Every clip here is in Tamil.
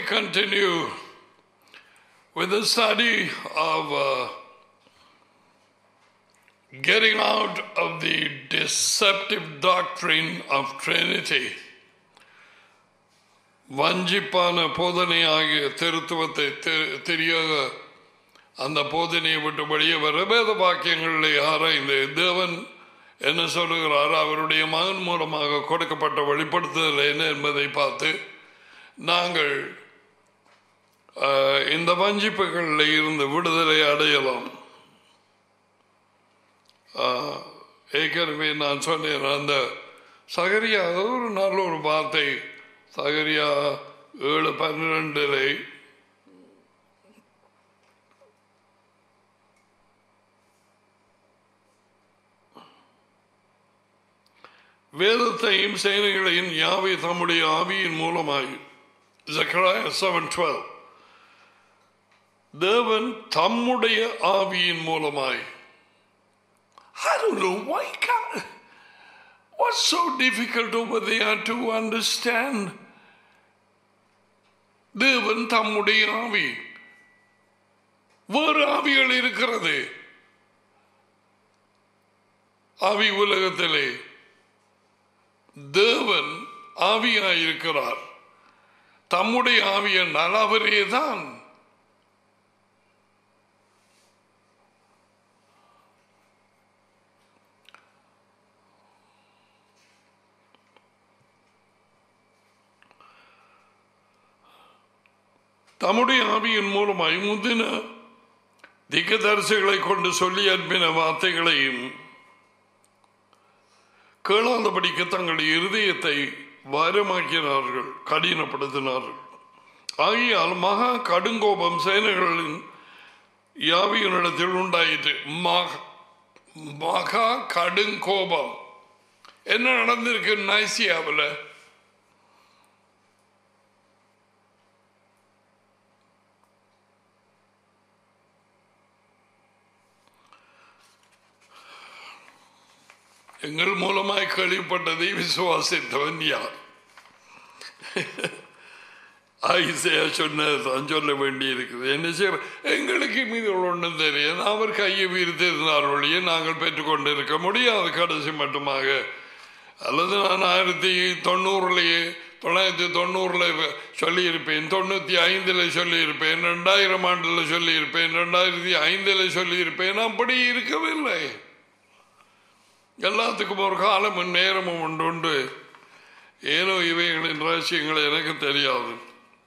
continue with the study of uh, getting out of the deceptive doctrine of Trinity. வஞ்சிப்பான போதனை ஆகிய திருத்துவத்தை தெ- தெரியாத அந்த போதனையை விட்டு வெளியே வர வேத வாக்கியங்களில் ஆராய்ந்து தேவன் என்ன சொல்லுகிறார் அவருடைய மகன் மூலமாக கொடுக்கப்பட்ட வெளிப்படுத்துதல் என்ன என்பதை பார்த்து நாங்கள் ஆஹ், இந்த வஞ்சிப்புகளில் இருந்து விடுதலை அடையலாம் ஆஹ், ஏற்கனவே நான் சொன்னேன் அந்த சகரியா ஒரு நல்ல ஒரு வார்த்தை சகரியா ஏழு பன்னிரெண்டில் வேதத்தையும் சேனைகளையும் யாவை தம்முடைய ஆவியின் மூலமாய் Zechariah 7:12 தேவன் தம்முடைய ஆவியின் மூலமாய் I don't know why can't what's so difficult over there to understand தேவன் தம்முடைய ஆவி வேறு ஆவிகள் இருக்கிறது ஆவி உலகத்திலே தேவன் ஆவியாயிருக்கிறார் தம்முடைய ஆவி என்றால் அவரே தான் தம்முடைய ஆவியின் மூலமாய் முந்தின திக்கதரிசிகளை கொண்டு சொல்லி அனுப்பின வார்த்தைகளையும் கேளாதபடிக்கு தங்கள் இருதயத்தை பாரமாக்கினார்கள் கடினப்படுத்தினார்கள் ஆகையால் மகா கடுங்கோபம் சேனைகளின் யாவியனிடத்தில் உண்டாயிற்று மக- மகா கடுங்கோபம் என்ன நடந்திருக்கு நைசியாவில் எங்கள் மூலமாய் கேள்விப்பட்டதை விசுவாசித்தவன் யார் ஐசையா சொன்னதான் சொல்ல வேண்டி இருக்குது என்ன செய்ய எங்களுக்கு மீது ஒன்றும் தெரியும் அவர் கையை வீர்த்திருந்தார் ஒழிய நாங்கள் பெற்றுக்கொண்டு இருக்க முடியாது கடைசி மட்டுமாக அல்லது நான் ஆயிரத்தி தொண்ணூறுலேயே தொள்ளாயிரத்தி தொண்ணூறில் சொல்லியிருப்பேன் தொண்ணூற்றி ஐந்தில் சொல்லியிருப்பேன் ரெண்டாயிரம் ஆண்டில் சொல்லியிருப்பேன் ரெண்டாயிரத்தி ஐந்தில் சொல்லியிருப்பேன் அப்படி இருக்கவில்லை எல்லாத்துக்கும் ஒரு காலமும் நேரமும் உண்டு உண்டு ஏனோ இவைகளின் ரகசியங்கள் எனக்கு தெரியாது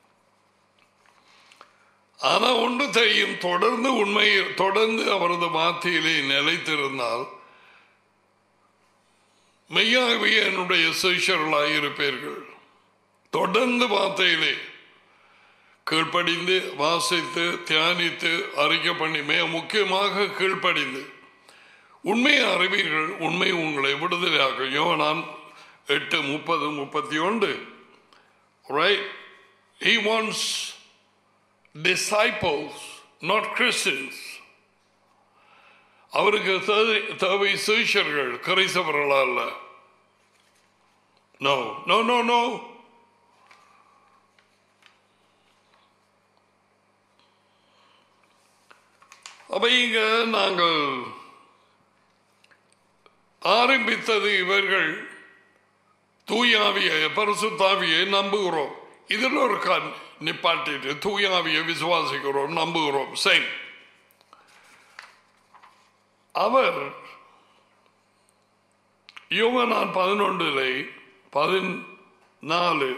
ஆனா ஒன்று தெரியும் தொடர்ந்து உண்மை தொடர்ந்து அவரது வார்த்தையிலே நிலைத்திருந்தால் மெய்யாகவே என்னுடைய சிஷர்களாக இருப்பீர்கள் தொடர்ந்து வார்த்தையிலே கீழ்ப்படிந்து வாசித்து தியானித்து அறிக்கை பண்ணி மிக முக்கியமாக கீழ்ப்படிந்து உண்மையை அறிவீர்கள் உண்மை உங்களை விடுதலையாக்கும் யோவான் எட்டு முப்பது முப்பத்தி ஒன்று right he wants disciples not christians அவருக்கு தேவை தேவை சீஷர்கள் கிரைசவர்களா அல்ல நோ நோ நோ நோ அப்ப இங்க நாங்கள் ஆரம்பித்தது இவர்கள் தூயாவியை பரிசுத்தாவியை நம்புகிறோம் இதில் ஒரு கண் நிப்பாட்டிட்டு தூயாவியை விசுவாசிக்கிறோம் நம்புகிறோம் சேம் அவர் யோகனான் பதினொன்றிலே பதினாலு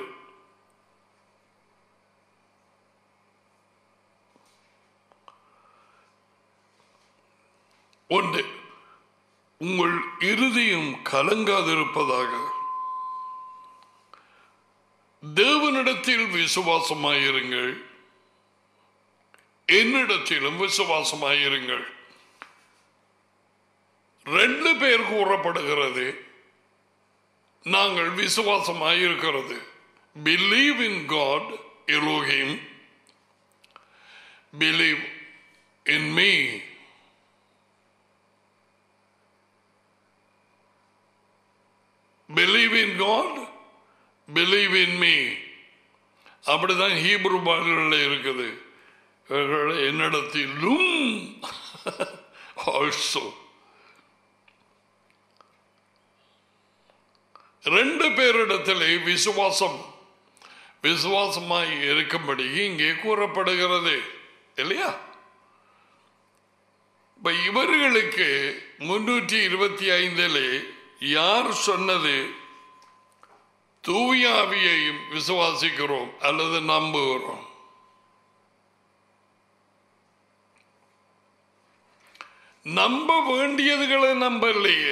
ஒன்று உங்கள் இருதயம் கலங்காதிருப்பதாக தேவனிடத்தில் விசுவாசமாயிருங்கள் என்னிடத்திலும் விசுவாசமாயிருங்கள் ரெண்டு பேர் கூறப்படுகிறது நாங்கள் விசுவாசமாயிருக்கிறது believe in God Elohim believe in me believe in God, believe in me. அப்படிதான் ஹீப்ரு பாடல்களில் இருக்குது இவர்கள் என்னிடத்திலும் ஆல்சோ ரெண்டு பேரிடத்திலே விசுவாசம் விசுவாசமாய் இருக்கும்படி இங்கே கூறப்படுகிறது இல்லையா இப்ப இவர்களுக்கு முன்னூற்றி இருபத்தி ஐந்திலே யார் சொன்னது தூயாவியையும் விசுவாசிக்கிறோம் அல்லது நம்புகிறோம் நம்ப வேண்டியதுகளை நம்பலையே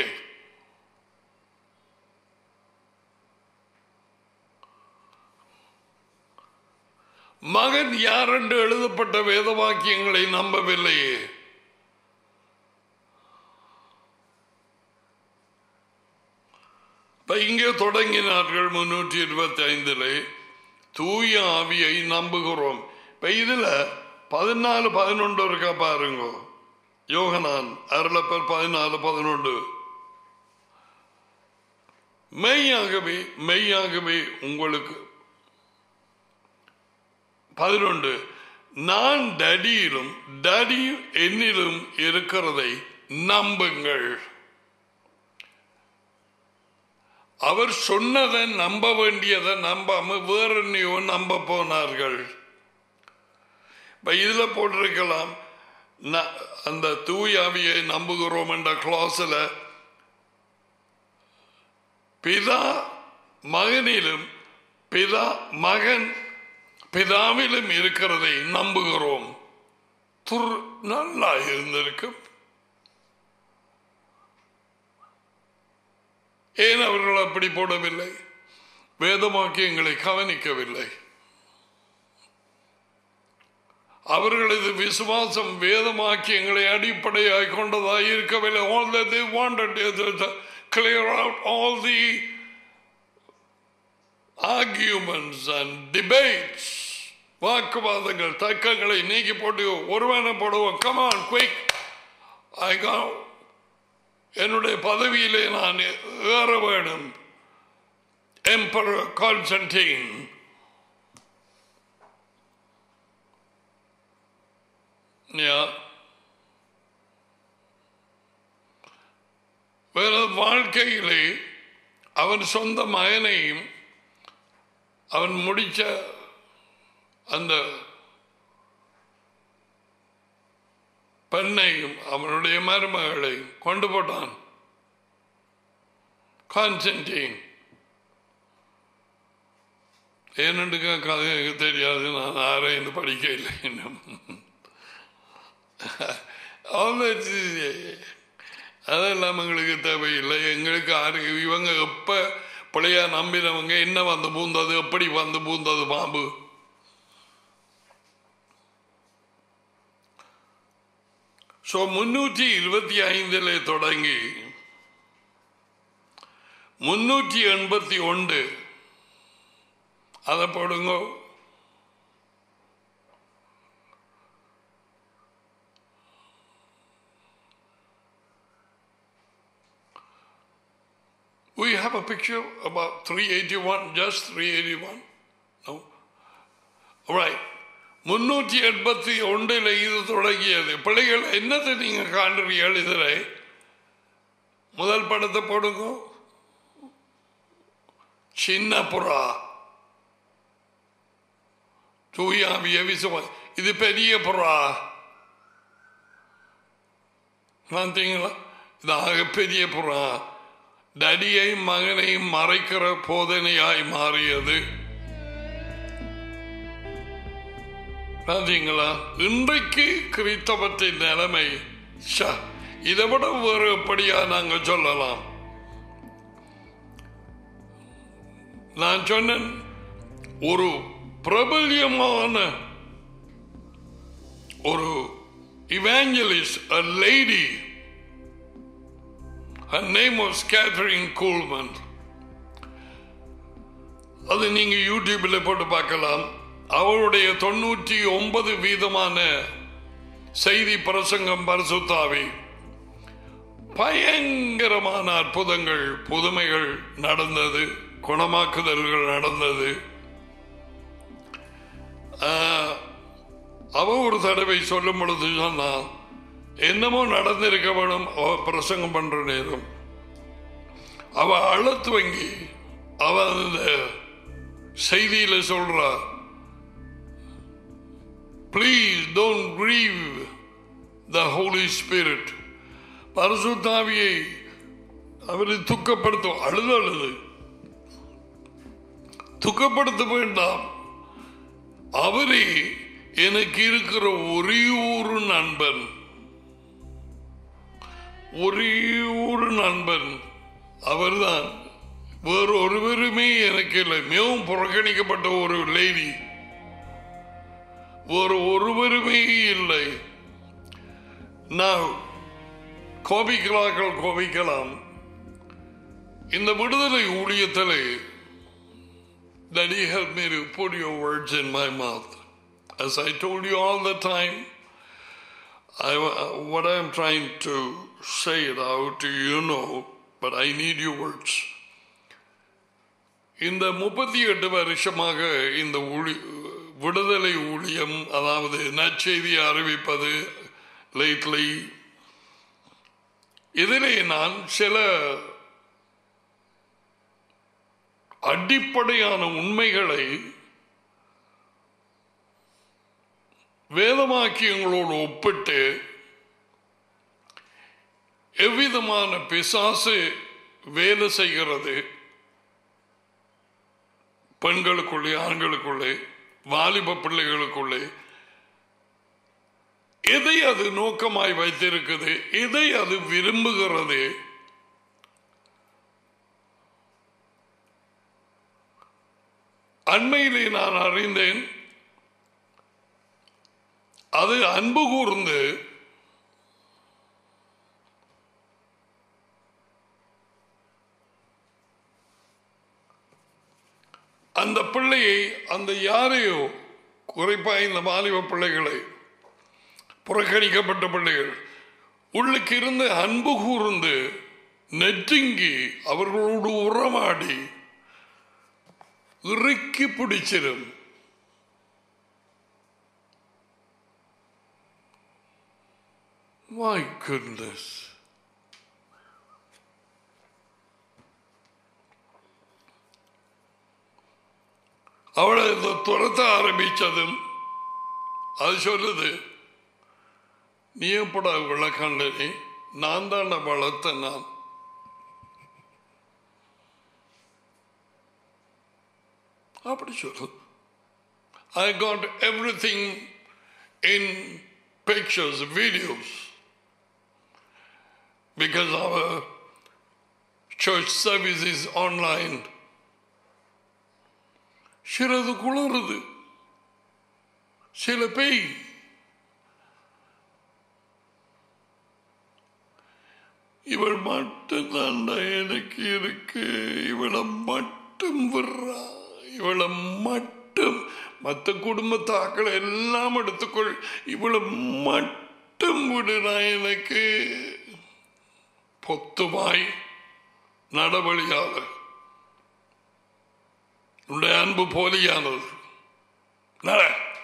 மகன் யார் என்று எழுதப்பட்ட வேத வாக்கியங்களை நம்பவில்லையே இப்ப இங்கே தொடங்கினார்கள் முன்னூற்றி இருபத்தி ஐந்திலே தூய ஆவியை நம்புகிறோம் இப்ப இதுல பதினாலு பதினொன்று இருக்கா பாருங்க யோகனான் அருளப்பர் பதினாலு பதினொன்று மெய்யாகவே மெய்யாகவே உங்களுக்கு பதினொன்று நான் டடியிலும் டடி என்னிலும் இருக்கிறதை நம்புங்கள் அவர் சொன்னதை நம்ப வேண்டியதை நம்பாம வேற என்னையோ நம்ப போனார்கள் இப்ப இதுல போட்டிருக்கலாம் ந- அந்த தூயாவியை நம்புகிறோம் என்ற கிளாஸ்ல பிதா மகனிலும் பிதா மகன் பிதாவிலும் இருக்கிறதை நம்புகிறோம் துர் நல்லா இருந்திருக்கும் ஏன் அவர்கள் அப்படி போடவில்லை வேதவாக்கியங்களை கவனிக்கவில்லை அவர்களது விசுவாசம் வேதவாக்கியங்களை அடிப்படையாக கொண்டதாக இருக்கவில்லை all that they wanted is to clear out all the arguments and debates வாக்குவாதங்கள் தர்க்கங்களை நீக்கி போட்டு ஒருவனை போடுவோம் கமான் குயிக் ஐ என்னுடைய பதவியிலே நான் ஏற வேணும் எம்பரர் கான்ஸ்டன்டீன் Yeah. வேற வாழ்க்கையிலே அவன் சொந்த மகனையும் அவன் முடிச்ச அந்த பெண்ணையும் அவனுடைய மருமகளையும் கொண்டு போட்டான் கான்ஸ்டன்டீன் ஏனென்று கதை எனக்கு தெரியாது நான் ஆராய்ந்து படிக்க இல்லை இன்னும் அவங்க அதெல்லாம் எங்களுக்கு தேவையில்லை எங்களுக்கு ஆறு இவங்க எப்ப பிள்ளையா நம்பினவங்க என்ன வந்து பூந்தது எப்படி வந்து பூந்தது பாம்பு ஸோ முன்னூற்றி இருபத்தி ஐந்தில் தொடங்கி முன்னூற்றி எண்பத்தி ஒன்று அதை போடுங்க We have a picture about 381, just 381. No? All right. முன்னூற்றி எண்பத்தி ஒன்றில் இது தொடங்கியது பிள்ளைகள் என்னத்தை நீங்க காண்றீர்கள் இதில் முதல் படத்தை போடுங்க சின்ன புறா தூயாவிய விசுவ இது பெரிய புறா பார்த்தீங்களா இது ஆக பெரிய புறா டடியை மகனையும் மறைக்கிற போதனையாய் மாறியது பார்த்தீங்களா இன்றைக்கு கிறித்தவத்தின் நிலைமை ஷ, இதை விட வேறு எப்படியா நாங்கள் சொல்லலாம் நான் சொன்னேன் ஒரு பிரபல்யமான ஒரு இவாஞ்சலிஸ்ட் a lady her name was Catherine Coleman அது நீங்க யூடியூப்ல போட்டு பார்க்கலாம் அவருடைய தொண்ணூற்றி ஒன்பது வீதமான செய்தி பிரசங்கம் பரிசுத்தாவி பயங்கரமான அற்புதங்கள் புதுமைகள் நடந்தது குணமாக்குதல்கள் நடந்தது ஆஹ், அவ ஒரு தடவை சொல்லும் பொழுது சொன்னா என்னமோ நடந்திருக்க வேணும் அவ பிரசங்கம் பண்ற நேரம் அவ அழத்து வங்கி அவ அந்த செய்தியில சொல்றா please don't grieve the Holy Spirit பரிசுத்தாவியை அவரை துக்கப்படுத்தும் அழுது அழுது துக்கப்படுத்த வேண்டாம் அவரே எனக்கு இருக்கிற ஒரே ஒரு நண்பன் ஒரே ஒரு நண்பன் அவர்தான் வேறு ஒருவருமே எனக்கு இல்லை மிகவும் புறக்கணிக்கப்பட்ட ஒரு லேடி வேறு ஒருவருமே இல்லை நான் கோபிக்கலாக்கள் கோபிக்கலாம் இந்த விடுதலை ஊழியத்திலே that he helped me to put your words in my mouth. As I told you all the time, I, what I'm trying to say it out, you know, but I need your words. இந்த முப்பத்தி எட்டு வருஷமாக இந்த ஊழி விடுதலை ஊழியம் அதாவது நற்செய்தி அறிவிப்பது லேட்லி இதிலே நான் சில அடிப்படையான உண்மைகளை வேதவாக்கியங்களோடு ஒப்பிட்டு எவ்விதமான பிசாசு வேலை செய்கிறது பெண்களுக்குள்ளே ஆண்களுக்குள்ளே வாலிப பிள்ளைகளுக்குள்ளே எதை அது நோக்கமாய் வைத்திருக்குது எதை அது விரும்புகிறது அண்மையிலே நான் அறிந்தேன் அது அன்பு கூர்ந்து அந்த பிள்ளையை அந்த யாரையோ குறிப்பா இந்த வாலிப பிள்ளைகளை புறக்கணிக்கப்பட்ட பிள்ளைகள் உள்ளுக்கு இருந்து அன்பு கூர்ந்து நெற்றுங்கி அவர்களோடு உறவாடி இறுக்கி பிடிச்சிடும் My goodness. அவளை இந்த துரத்த ஆரம்பிச்சதும் அது சொல்லுது நீ எப்படா விளக்கண்டனே நான் தான் வளர்த்த நான் அப்படி சொல்லு I got everything in pictures, videos, because our church service is online. சிலது குளறுது சில பேய் இவள் மட்டும் தாண்டா எனக்கு இருக்கு இவளை மட்டும் விடுறா இவளை மட்டும் மற்ற குடும்பத்தாக்களை எல்லாம் எடுத்துக்கொள் இவளை மட்டும் விடுறா எனக்கு பொத்துமாய் நடவழியாளர் உன்னுடைய அன்பு போலியானது நட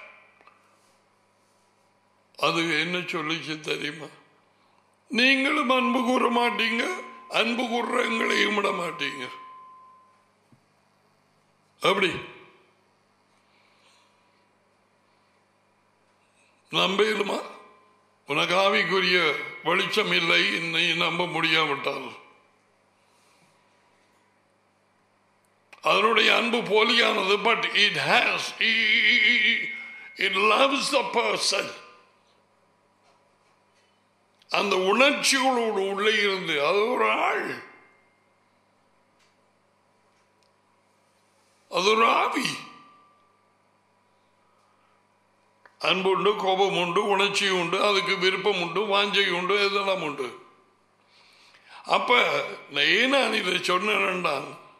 அது என்ன சொல்லிச்சு தெரியுமா நீங்களும் அன்பு கூற மாட்டீங்க அன்பு கூற எங்களையும் விட மாட்டீங்க அப்படி நம்பலுமா உனக்கு ஆவிக்குரிய வெளிச்சம் இல்லை இன்னை நம்ப முடியாவிட்டால் அதனுடைய அன்பு போலியானது but it has it loves the person அந்த உணர்ச்சிகளோடு உள்ளே இருந்து அது ஒரு ஆள் அது ஒரு ஆவி அன்பு உண்டு கோபம் உண்டு உணர்ச்சி உண்டு அதுக்கு விருப்பம் உண்டு வாஞ்சை உண்டு இதெல்லாம் உண்டு அப்ப நான் ஏன் நான் இதை சொன்னேன்டா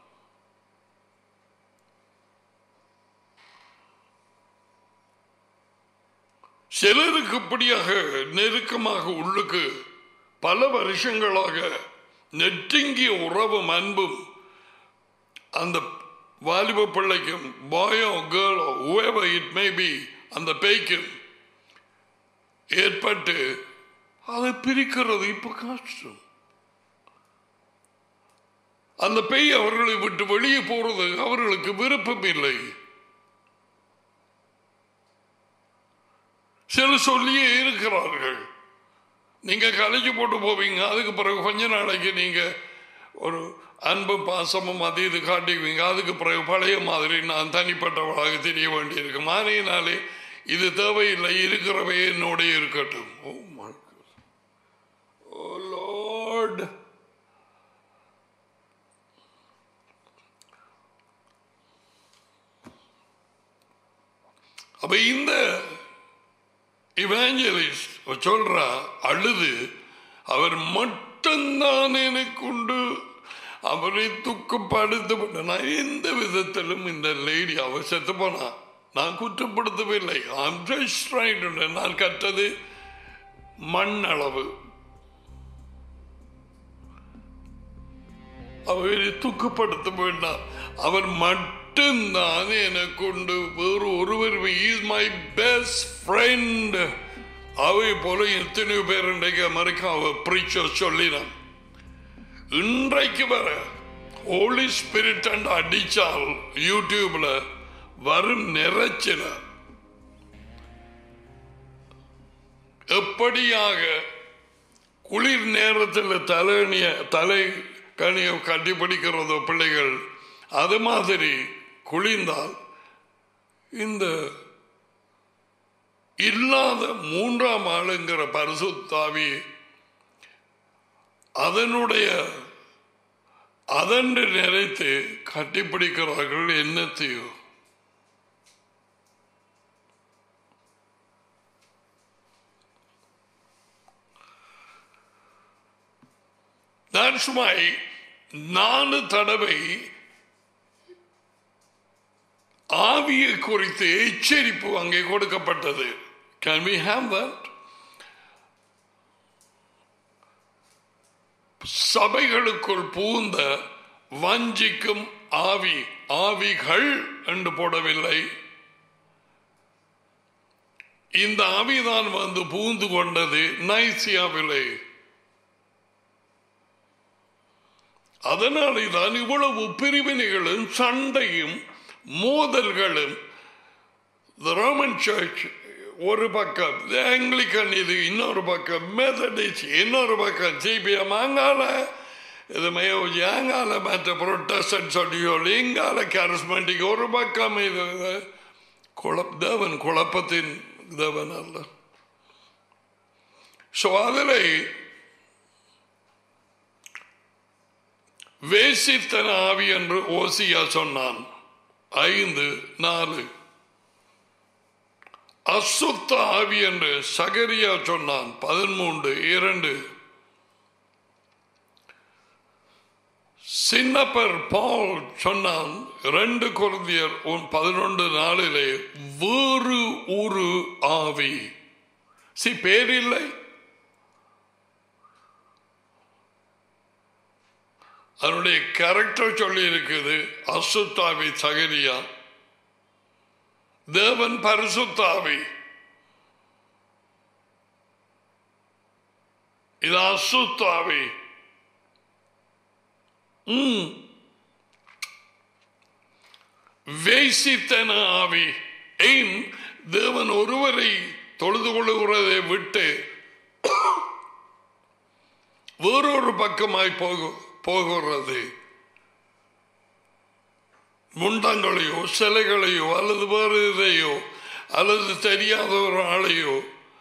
சிலருக்கு இப்படியாக நெருக்கமாக உள்ளுக்கு பல வருஷங்களாக நெட்டுங்கிய உறவும் அன்பும் அந்த வாலிப பிள்ளைக்கும் பாயோ கேர்ளோ whoever இட் மே பி அந்த பேய்க்கும் ஏற்பட்டு அதை பிரிக்கிறது இப்ப கஷ்டம் அந்த பேய் அவர்களை விட்டு வெளியே போறது அவர்களுக்கு விருப்பம் இல்லை சிலர் சொல்லியே இருக்கிறார்கள் நீங்க கலைக்கு போட்டு போவீங்க அதுக்கு பிறகு கொஞ்ச நாளைக்கு நீங்க ஒரு அன்பு பாசமும் அது இது காட்டிக்குவீங்க அதுக்கு பிறகு பழைய மாதிரி நான் தனிப்பட்டவளாக தெரிய வேண்டியிருக்கு மாறினாலே இது தேவையில்லை இருக்கிறவே என்னோட இருக்கட்டும் ஓ my God. Oh Lord. அப்ப இந்த இவாஞ்சலிஸ்ட் சொல்றா அழுது அவர் மட்டும்தான் எனக்கு உண்டு அவரை துக்கப்படுத்த நான் எந்த விதத்திலும் இந்த லேடி அவர் செத்து போனா நான் குற்றப்படுத்தவில்லை I'm just trying to- நான் கற்றது மண் அளவு அவரை துக்கப்படுத்த வேண்டாம் அவர் மட்டும்தான் எனக்கு உண்டு வேறு ஒருவர் இஸ் மை பெஸ்ட் ஃப்ரெண்ட் அவை போல எத்தனையோ பேர் இன்றைக்கு அமெரிக்காவை பிரீச்சர் சொல்லினான் இன்றைக்கு வர ஹோலி ஸ்பிரிட் அண்ட் அடிச்சால் யூடியூப்ல வரும் நிறைச்சில எப்படியாக குளிர் நேரத்தில் தலையணிய தலை கனியை கட்டிப்பிடிக்கிறதோ பிள்ளைகள் அது மாதிரி குளிர்ந்தால் இந்த இல்லாத மூன்றாம் ஆளுங்கிற பரிசுத்தாவி அதனுடைய அதன்று நிறைத்து கட்டிப்பிடிக்கிறார்கள் என்னத்தையோ That's why நாலு தடவை ஆவியை குறித்து எச்சரிப்பு அங்கே கொடுக்கப்பட்டது கேன் we have that சபைகளுக்குள் பூந்த வஞ்சிக்கும் ஆவி ஆவிகள் என்று போடவில்லை இந்த ஆவிதான் வந்து பூந்து கொண்டது நைசியாவிலே அதனாலே தான் இவ்வளவு பிரிவினைகளும் சண்டையும் மோதல்களும் The Roman Church ஒரு பக்கம் ஆங்கிலிக்கன் இது இன்னொரு பக்கம் மெத்தடிஸ்ட் இன்னொரு பக்கம் சிபிஎம் அங்கால இது மயோஜி அங்கால மற்ற புரொட்டஸ்டன் சொல்லி சொல்லி இங்கால கேரஸ்மெண்டிக் ஒரு பக்கம் இது இது. குழப் தேவன் குழப்பத்தின் தேவன் அல்ல ஸோ அதில் வேசித்தன ஆவி என்று ஓசியா சொன்னான் ஐந்து நாலு அசுத்த ஆவி என்று சகரியா சொன்னான் பதிமூன்று இரண்டு சின்னப்பர் பால் சொன்னான் ரெண்டு குருந்தியர் உன் பதினொன்று நாளிலே வேறு ஒரு ஆவி சி பேர் இல்லை அதனுடைய கேரக்டர் சொல்லி இருக்குது அசுத்தாவி சகரியா தேவன் பரிசுத்தாவி இது அசுத்தாவி ம். வேசித்தன ஆவி ஏன் தேவன் ஒருவரை தொழுது கொள்ளுகிறதை விட்டு வேறொரு பக்கமாய் போக போகிறது முண்டங்களையோ சிலைகளையோ அல்லது வேறு இதையோ அல்லது தெரியாத ஒரு ஆளையோ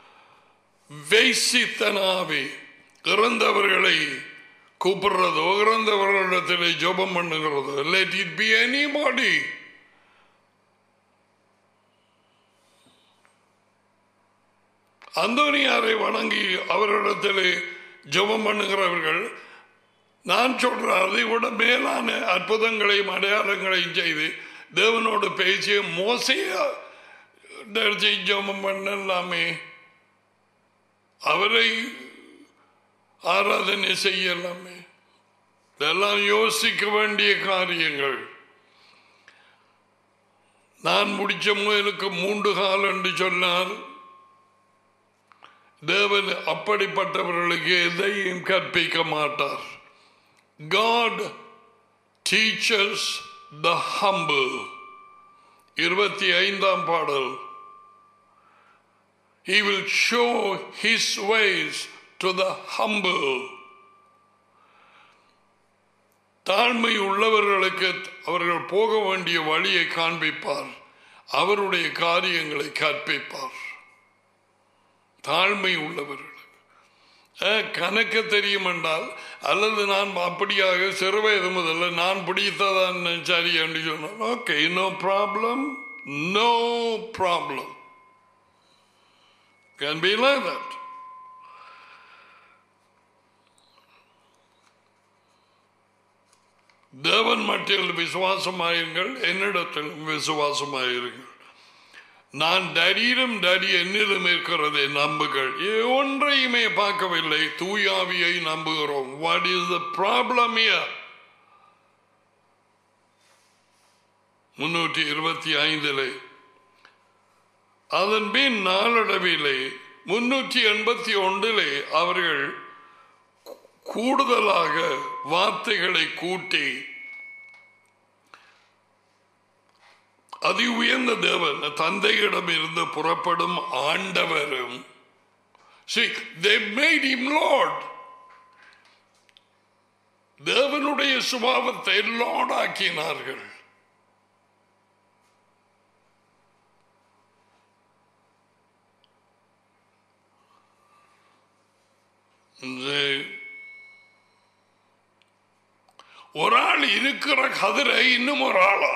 வேசித்தனாவி இறந்தவர்களை கூப்பிடுறதோ இறந்தவர்களிடத்தில் ஜெபம் பண்ணுகிறதோ லெட் இட் பி எனிபாடி அந்தோனியாரை வணங்கி அவரிடத்தில் ஜெபம் பண்ணுகிறவர்கள் நான் சொல்றேன் அதை விட மேலான அற்புதங்களையும் அடையாளங்களையும் செய்து தேவனோடு பேசி மோசையா ஜெபம் பண்ணலாமே அவரை ஆராதனை செய்யலாமே இதெல்லாம் யோசிக்க வேண்டிய காரியங்கள் நான் முடிச்ச முயலுக்கு மூன்று கால் என்று சொன்னார் தேவன் அப்படிப்பட்டவர்களுக்கு எதையும் கற்பிக்க மாட்டார் God teaches the humble இருபத்தி ஐந்தாம் பாடல் He will show his ways to the humble தாழ்மை உள்ளவர்களுக்கு அவர்கள் போக வேண்டிய வழியை காண்பிப்பார் அவருடைய காரியங்களை கற்பிப்பார் தாழ்மை உள்ளவர்களுக்கு அஹ், கணக்க தெரியும் என்றால் அல்லது நான் அப்படியாக சிறுவயது முதல்ல நான் பிடித்ததான் சரி என்று சொன்னேன் okay no problem no problem can be like that தேவன் மட்டில் விசுவாசமாயிருங்கள் என்னிடத்திலும் விசுவாசமாயிருங்கள் நான் டரீரும் டரி என்னிலும் இருக்கிறதை நம்புகள் ஏ- ஒன்றையுமே பார்க்கவில்லை தூயாவியை நம்புகிறோம் வாட் இஸ் த ப்ராப்ளம் முன்னூற்றி இருபத்தி ஐந்திலே அதன் பின் நாளடைவிலே முன்னூற்றி எண்பத்தி ஒன்றிலே அவர்கள் கூடுதலாக வார்த்தைகளை கூட்டி அதி உயர்ந்த தேவன் தந்தையிடம் இருந்து புறப்படும் ஆண்டவரும் See, they made him Lord. தேவனுடைய சுபாவத்தை லார்ட் ஆக்கினார்கள் இந்த- ஒரு ஆள் இருக்கிற கதிரை இன்னும் ஒரு ஆளா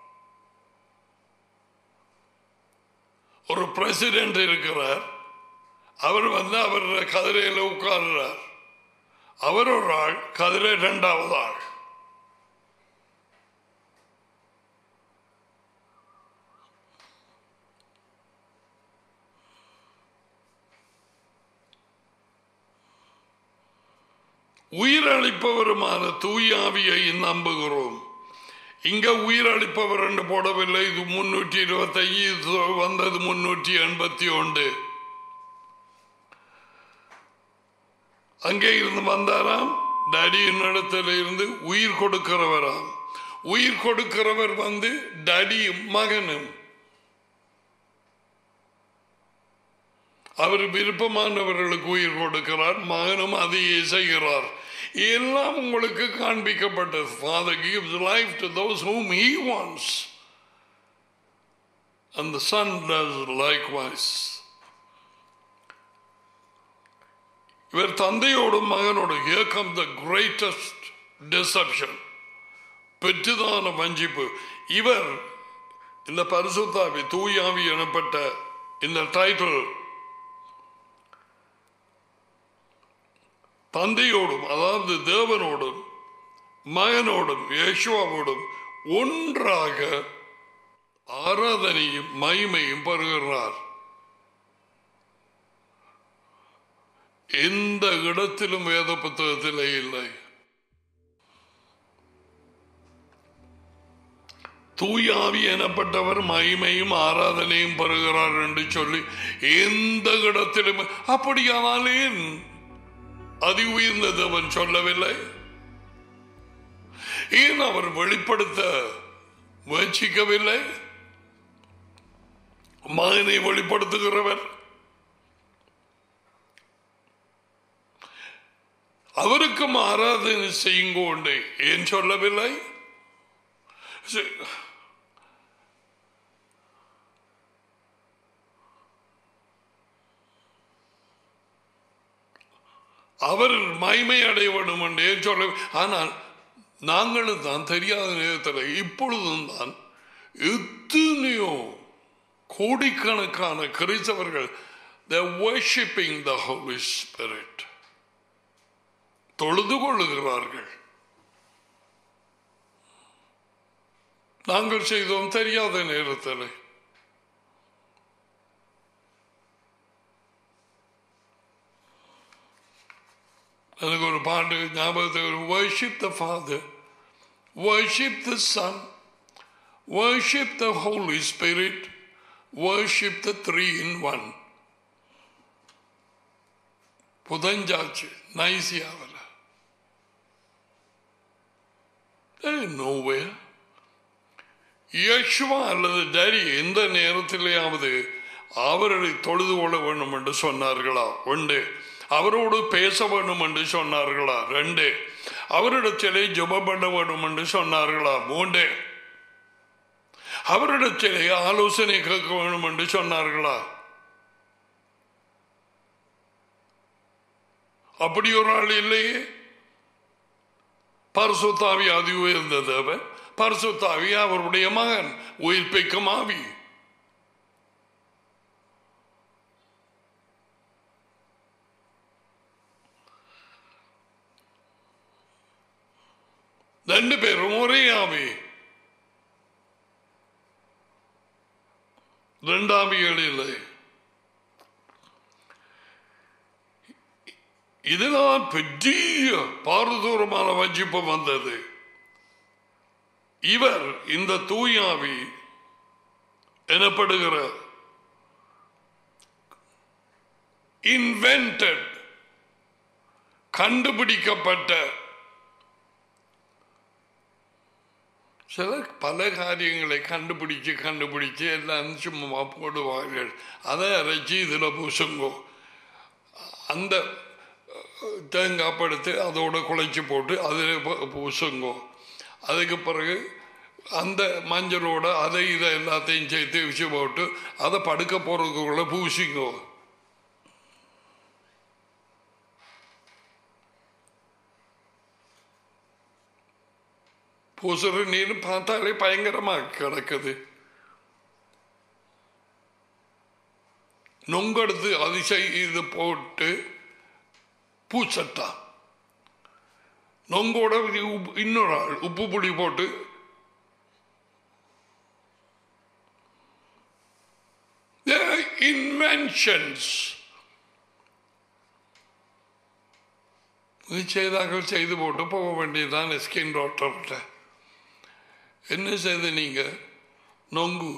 ஒரு பிரசிடென்ட் இருக்கிறார் அவர் வந்து அவர் கதிரையில் உட்கார்றார் அவர் ஒரு ஆள் கதிரை இரண்டாவது ஆள் உயிரளிப்பவருமான தூயாவியை நம்புகிறோம் இங்க உயிரளிப்பவர் என்று போடவில்லை இது முன்னூற்றி இருபத்தி வந்தது முன்னூற்றி எண்பத்தி ஒன்று அங்கே இருந்து வந்தாராம் டடியின் இடத்துல இருந்து உயிர் கொடுக்கிறவராம் உயிர் கொடுக்கிறவர் வந்து டடியும் மகனும் அவர் விருப்பமானவர்களுக்கு உயிர் கொடுக்கிறார் மகனும் அதையே செய்கிறார் எல்லாம் உங்களுக்கு காண்பிக்கப்பட்டது father gives life to those whom he wants and the son does likewise இவர் தந்தையோடும் மகனோடும் here comes the greatest deception பெற்றுதான வஞ்சிப்பு இவர் இந்த பரிசுத்தாவி தூயாவி எனப்பட்ட இந்த டைட்டில் தந்தையோடும் அதாவது தேவனோடும் மகனோடும் யேசுவாவோடும் ஒன்றாக ஆராதனையும் மகிமையும் பெறுகிறார் எந்த இடத்திலும் வேத புத்தகத்திலே இல்லை தூயாவி எனப்பட்டவர் மகிமையும் ஆராதனையும் பெறுகிறார் என்று சொல்லி எந்த இடத்திலும் அப்படியானால் ஏன் அதி உயர்ந்த தேவன் சொல்லவில்லை ஏன் அவர் வெளிப்படுத்த முயற்சிக்கவில்லை மகனை வெளிப்படுத்துகிறவர் அவருக்கும் ஆராதனை செய்யுங்க உண்டு ஏன் சொல்லவில்லை சரி. அவர் மகிமை அடைய வேண்டும் என்றே சொல்ல ஆனால் நாங்களும் தான் தெரியாத நேரத்தில் இப்பொழுதும் தான் எத்தனையோ கோடிக்கணக்கான கிறிஸ்தவர்கள் they're worshipping the Holy Spirit தொழுது கொள்ளுகிறார்கள் நாங்கள் செய்தோம் தெரியாத நேரத்தில் எனக்கு ஒரு பாட்டு ஞாபகத்தை worship the father worship the son worship the Holy Spirit, worship the three in one. புதஞ்சாச்சு நைசியாவில் நோவே யக்ஷுவா அல்லது டரி எந்த நேரத்திலேயாவது அவர்களை தொழுது கொள்ள வேண்டும் என்று சொன்னார்களா ஒன்று அவரோடு பேச வேண்டும் என்று சொன்னார்களா ரெண்டு அவரிடத்திலே ஜெபம் பண்ண வேண்டும் என்று சொன்னார்களா மூன்று அவரிடத்திலே ஆலோசனை கேட்க வேண்டும் என்று சொன்னார்களா அப்படி ஒரு ஆள் இல்லையே பரிசுத்தாவி அதி உயர்ந்த தேவன் பரிசுத்தாவி அவருடைய மகன் உயிர்ப்பிக்கும் ஆவி ரெண்டு பேரும் ஒரே ஆவி ரெண்டாவிகள் இல்லை இதனால் பெரிய பாரதூரமான வஞ்சிப்பு வந்தது இவர் இந்த தூயாவி எனப்படுகிற இன்வென்டட் கண்டுபிடிக்கப்பட்ட சில பல காரியங்களை கண்டுபிடிச்சு கண்டுபிடிச்சு எல்லாம் சும்மா போடுவார்கள் அதை அரைச்சி இதில் பூசுங்கோ அந்த தேங்காய் படுத்து அதோட குழைச்சி போட்டு அதில் பூசுங்கோ அதுக்கு பிறகு அந்த மஞ்சளோட அதை இதை எல்லாத்தையும் சேர்த்து வச்சு போட்டு அதை படுக்க போகிறதுக்குள்ள பூசிங்கோ பூசுற நீர் பார்த்தாலே பயங்கரமாக கிடக்குது நொங்கெடுத்து அதிசை இது போட்டு பூச்சட்டா நொங்கோட இன்னொரு ஆள் உப்பு புளி போட்டு இன்வென்ஷன்ஸ் இது செய்தார்கள் செய்து போட்டு போக வேண்டியதுதான் ஸ்கின் டாக்டர்கிட்ட என்ன செய்து நீங்க நொங்கு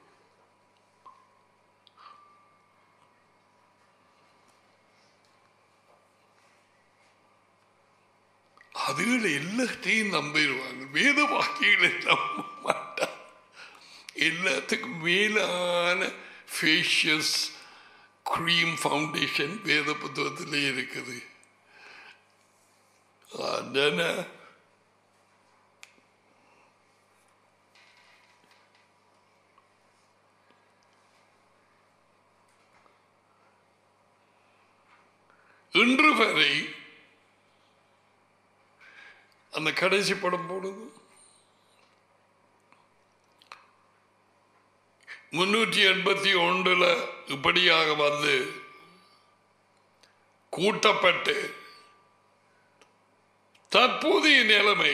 அதுகள் எல்லாத்தையும் நம்பிடுவாங்க வேத வாக்கியங்களை நம்ப மாட்டாங்க எல்லாத்துக்கும் மேலான ஃபேஷியஸ் க்ரீம் ஃபவுண்டேஷன் வேத புத்தகத்திலே இருக்குது அதன இன்று வரை அந்த கடைசி படம் போடுது முன்னூற்றி எண்பத்தி ஒன்றுல இப்படியாக வந்து கூட்டப்பட்டு தற்போதைய நிலைமை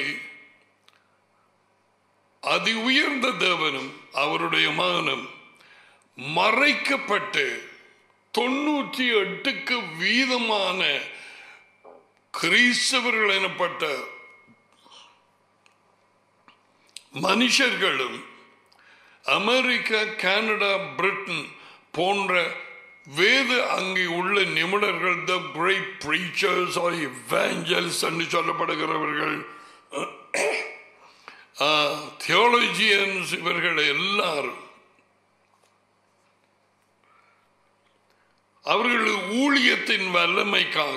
அதி உயர்ந்த தேவனும் அவருடைய மகனும் மறைக்கப்பட்டு தொண்ணூற்றி எட்டுக்கு வீதமான கிறிஸ்தவர்கள் எனப்பட்ட மனுஷர்களும் அமெரிக்கா கனடா பிரிட்டன் போன்ற வேத அங்கே உள்ள நிபுணர்கள் the great preachers or evangels என்று சொல்லப்படுகிறவர்கள் தியோலஜியன்ஸ் இவர்கள் எல்லாரும் அவர்கள் ஊழியத்தின் வல்லமைக்காக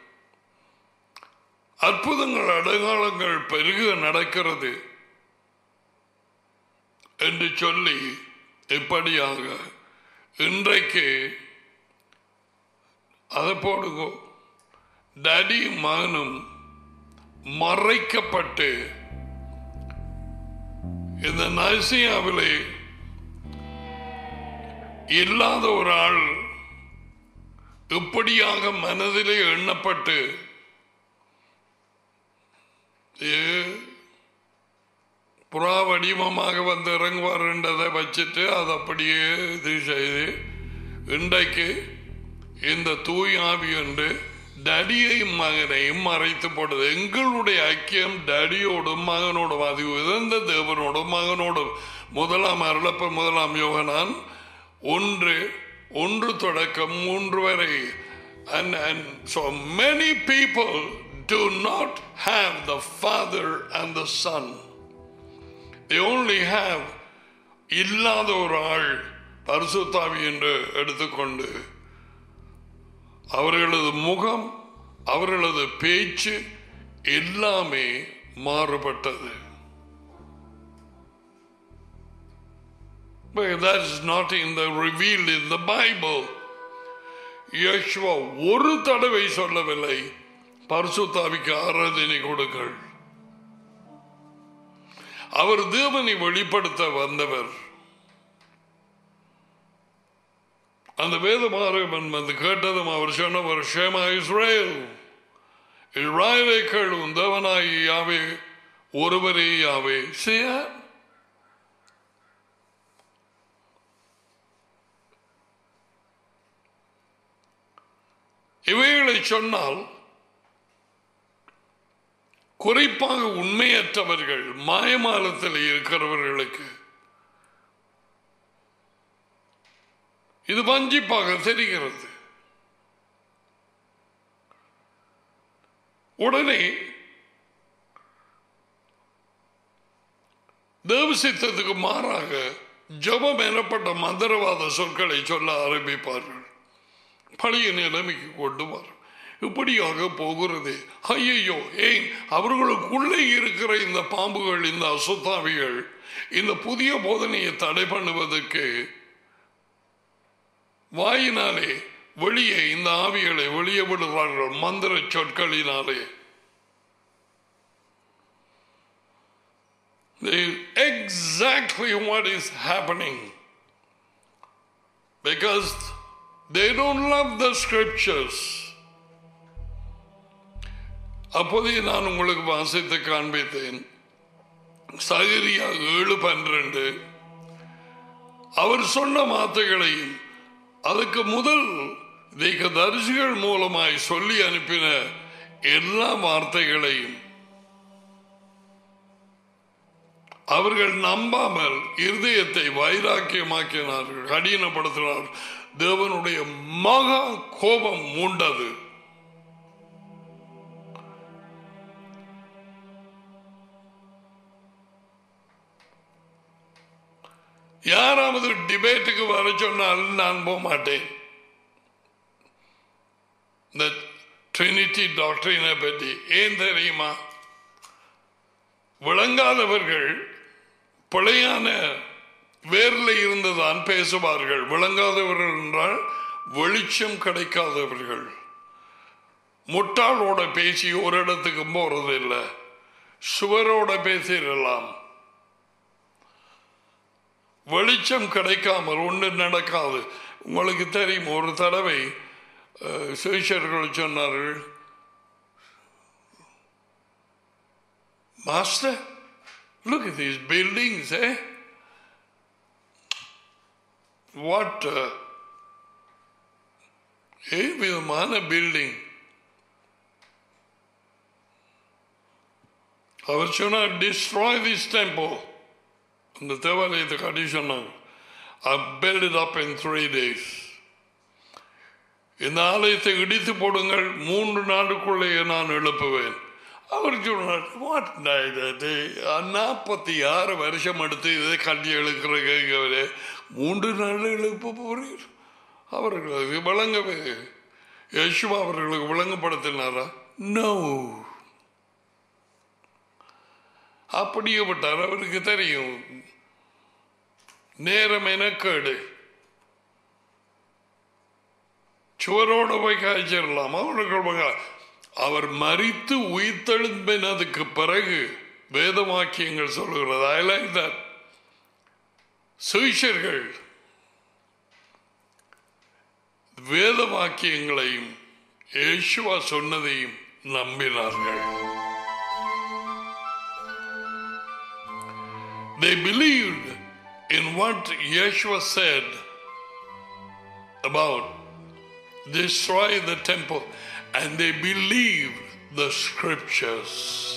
அற்புதங்கள் அடையாளங்கள் பெருக நடக்கிறது என்று சொல்லி இப்படியாக இன்றைக்கு அதை போடுங்க டடி மகனும் மறைக்கப்பட்டு இந்த நசியாவிலே இல்லாத ஒரு ஆள் இப்படியாக மனதிலே எண்ணப்பட்டு புறா வடிவமாக வந்து இறங்குவார் என்றதை வச்சுட்டு அதை அப்படியே இது செய்து இன்றைக்கு இந்த தூய் ஆவி என்று டடியையும் மகனையும் மறைத்து போட்டது எங்களுடைய ஐக்கியம் டடியோடும் மகனோடும் அது உயர்ந்த தேவனோடும் மகனோடும் முதலாம் அருளப்ப முதலாம் யோகனான் ஒன்று ஒன்று தொடக்கம் மூன்று வரை and and so many people do not have the father and the son they only have இல்லாத ஒரு ஆள் பரிசுத்தாவி என்று எடுத்துக்கொண்டு அவர்களது முகம் அவர்களது பேச்சு எல்லாமே மாறுபட்டது But that is not in the revealed in the Bible. Yeshua ஒரு தடவை சொல்லவில்லை பரிசுத்தாவிக்கு ஆராதனை கொடுங்கள் அவர் தேவனை வெளிப்படுத்த வந்தவர் அந்த வேதமாரகன் வந்து கேட்டதும் அவர் சொன்னவர் ஷேமா இஸ்ரேல் இஸ்ராயலை கேளும் தேவனாய் யாவே ஒருவரே யாவே செய்ய இவைகளை சொன்னால் குறிப்பாக உண்மையற்றவர்கள் மாயமாலத்தில் இருக்கிறவர்களுக்கு இது வஞ்சிப்பாக தெரிகிறது உடனே தேவசித்தத்துக்கு மாறாக ஜபம் எனப்பட்ட மந்திரவாத சொற்களை சொல்ல ஆரம்பிப்பார்கள் பழைய நிலைமைக்கு கொண்டு வரும் இப்படியாக போகிறது ஐயையோ ஏன் அவர்களுக்குள்ளே இருக்கிற இந்த பாம்புகள் இந்த அசுத்தாவிகள் இந்த புதிய போதனையை தடை பண்ணுவதற்கு வாயினாலே வெளியே இந்த ஆவிகளை வெளியே விடுவார்கள் மந்திர சொற்களினாலே exactly what is happening because they don't love the scriptures அப்போதே நான் உங்களுக்கு வாசித்து காண்பித்தேன் சகரியா ஏழு பன்னிரண்டு அவர் சொன்ன வார்த்தைகளையும் அதுக்கு முதல் தரிசிகள் மூலமாய் சொல்லி அனுப்பின எல்லா வார்த்தைகளையும் அவர்கள் நம்பாமல் இருதயத்தை வைராக்கியமாக்கினார்கள் கடினப்படுத்தினார் தேவனுடைய மகா கோபம் மூண்டது யாராவது டிபேட்டுக்கு வர சொன்னால் நான் போக மாட்டேன் இந்த ட்ரினிட்டி டாக்டரினை பற்றி ஏன் தெரியுமா விளங்காதவர்கள் பிழையான வேரில் இருந்துதான் பேசுவார்கள் விளங்காதவர்கள் என்றால் வெளிச்சம் கிடைக்காதவர்கள் முட்டாளோட பேசி ஒரு இடத்துக்கு போறது இல்லை சுவரோட பேசிடலாம் வெளிச்சம் கிடைக்காமல் ஒன்று நடக்காது உங்களுக்கு தெரியும் ஒரு தடவை சுவிஷர்கள் சொன்னார்கள் master look at these buildings eh what uh, ஏ விதமான பில்டிங் அவர் சொன்னார் டிஸ்ட்ராய் திஸ் டெம்பிள் அந்த தேவாலயத்தை கட்டி சொன்னாங்க I build it up in three days இந்த ஆலயத்தை இடித்து போடுங்கள் மூன்று நாளுக்குள்ளேயே நான் எழுப்புவேன் அவர் சொன்னார் வாட் நாற்பத்தி ஆறு வருஷம் எடுத்து இதை கட்டி எழுக்கிற கேட்கவே மூன்று நாள் எழுப்ப போறீர் அவர்களுக்கு விளங்கவே யசுவா அவர்களுக்கு விளங்கப்படுத்தினாரா நோ அப்படியே விட்டார் அவருக்கு தெரியும் நேரம் எனக்கேடு சுவரோட போய் காய்ச்சிடலாம் அவர்கள் அவர் மறித்து உயிர்த்தெழும்பினதுக்கு பிறகு வேத வாக்கியங்கள் சொல்லுகிறது ஐ லைக் தட் சுவிஷர்கள் வேத வாக்கியங்களையும் ஏசுவா சொன்னதையும் நம்பினார்கள் They believed in what Yeshua said about destroy the temple and they believed the scriptures.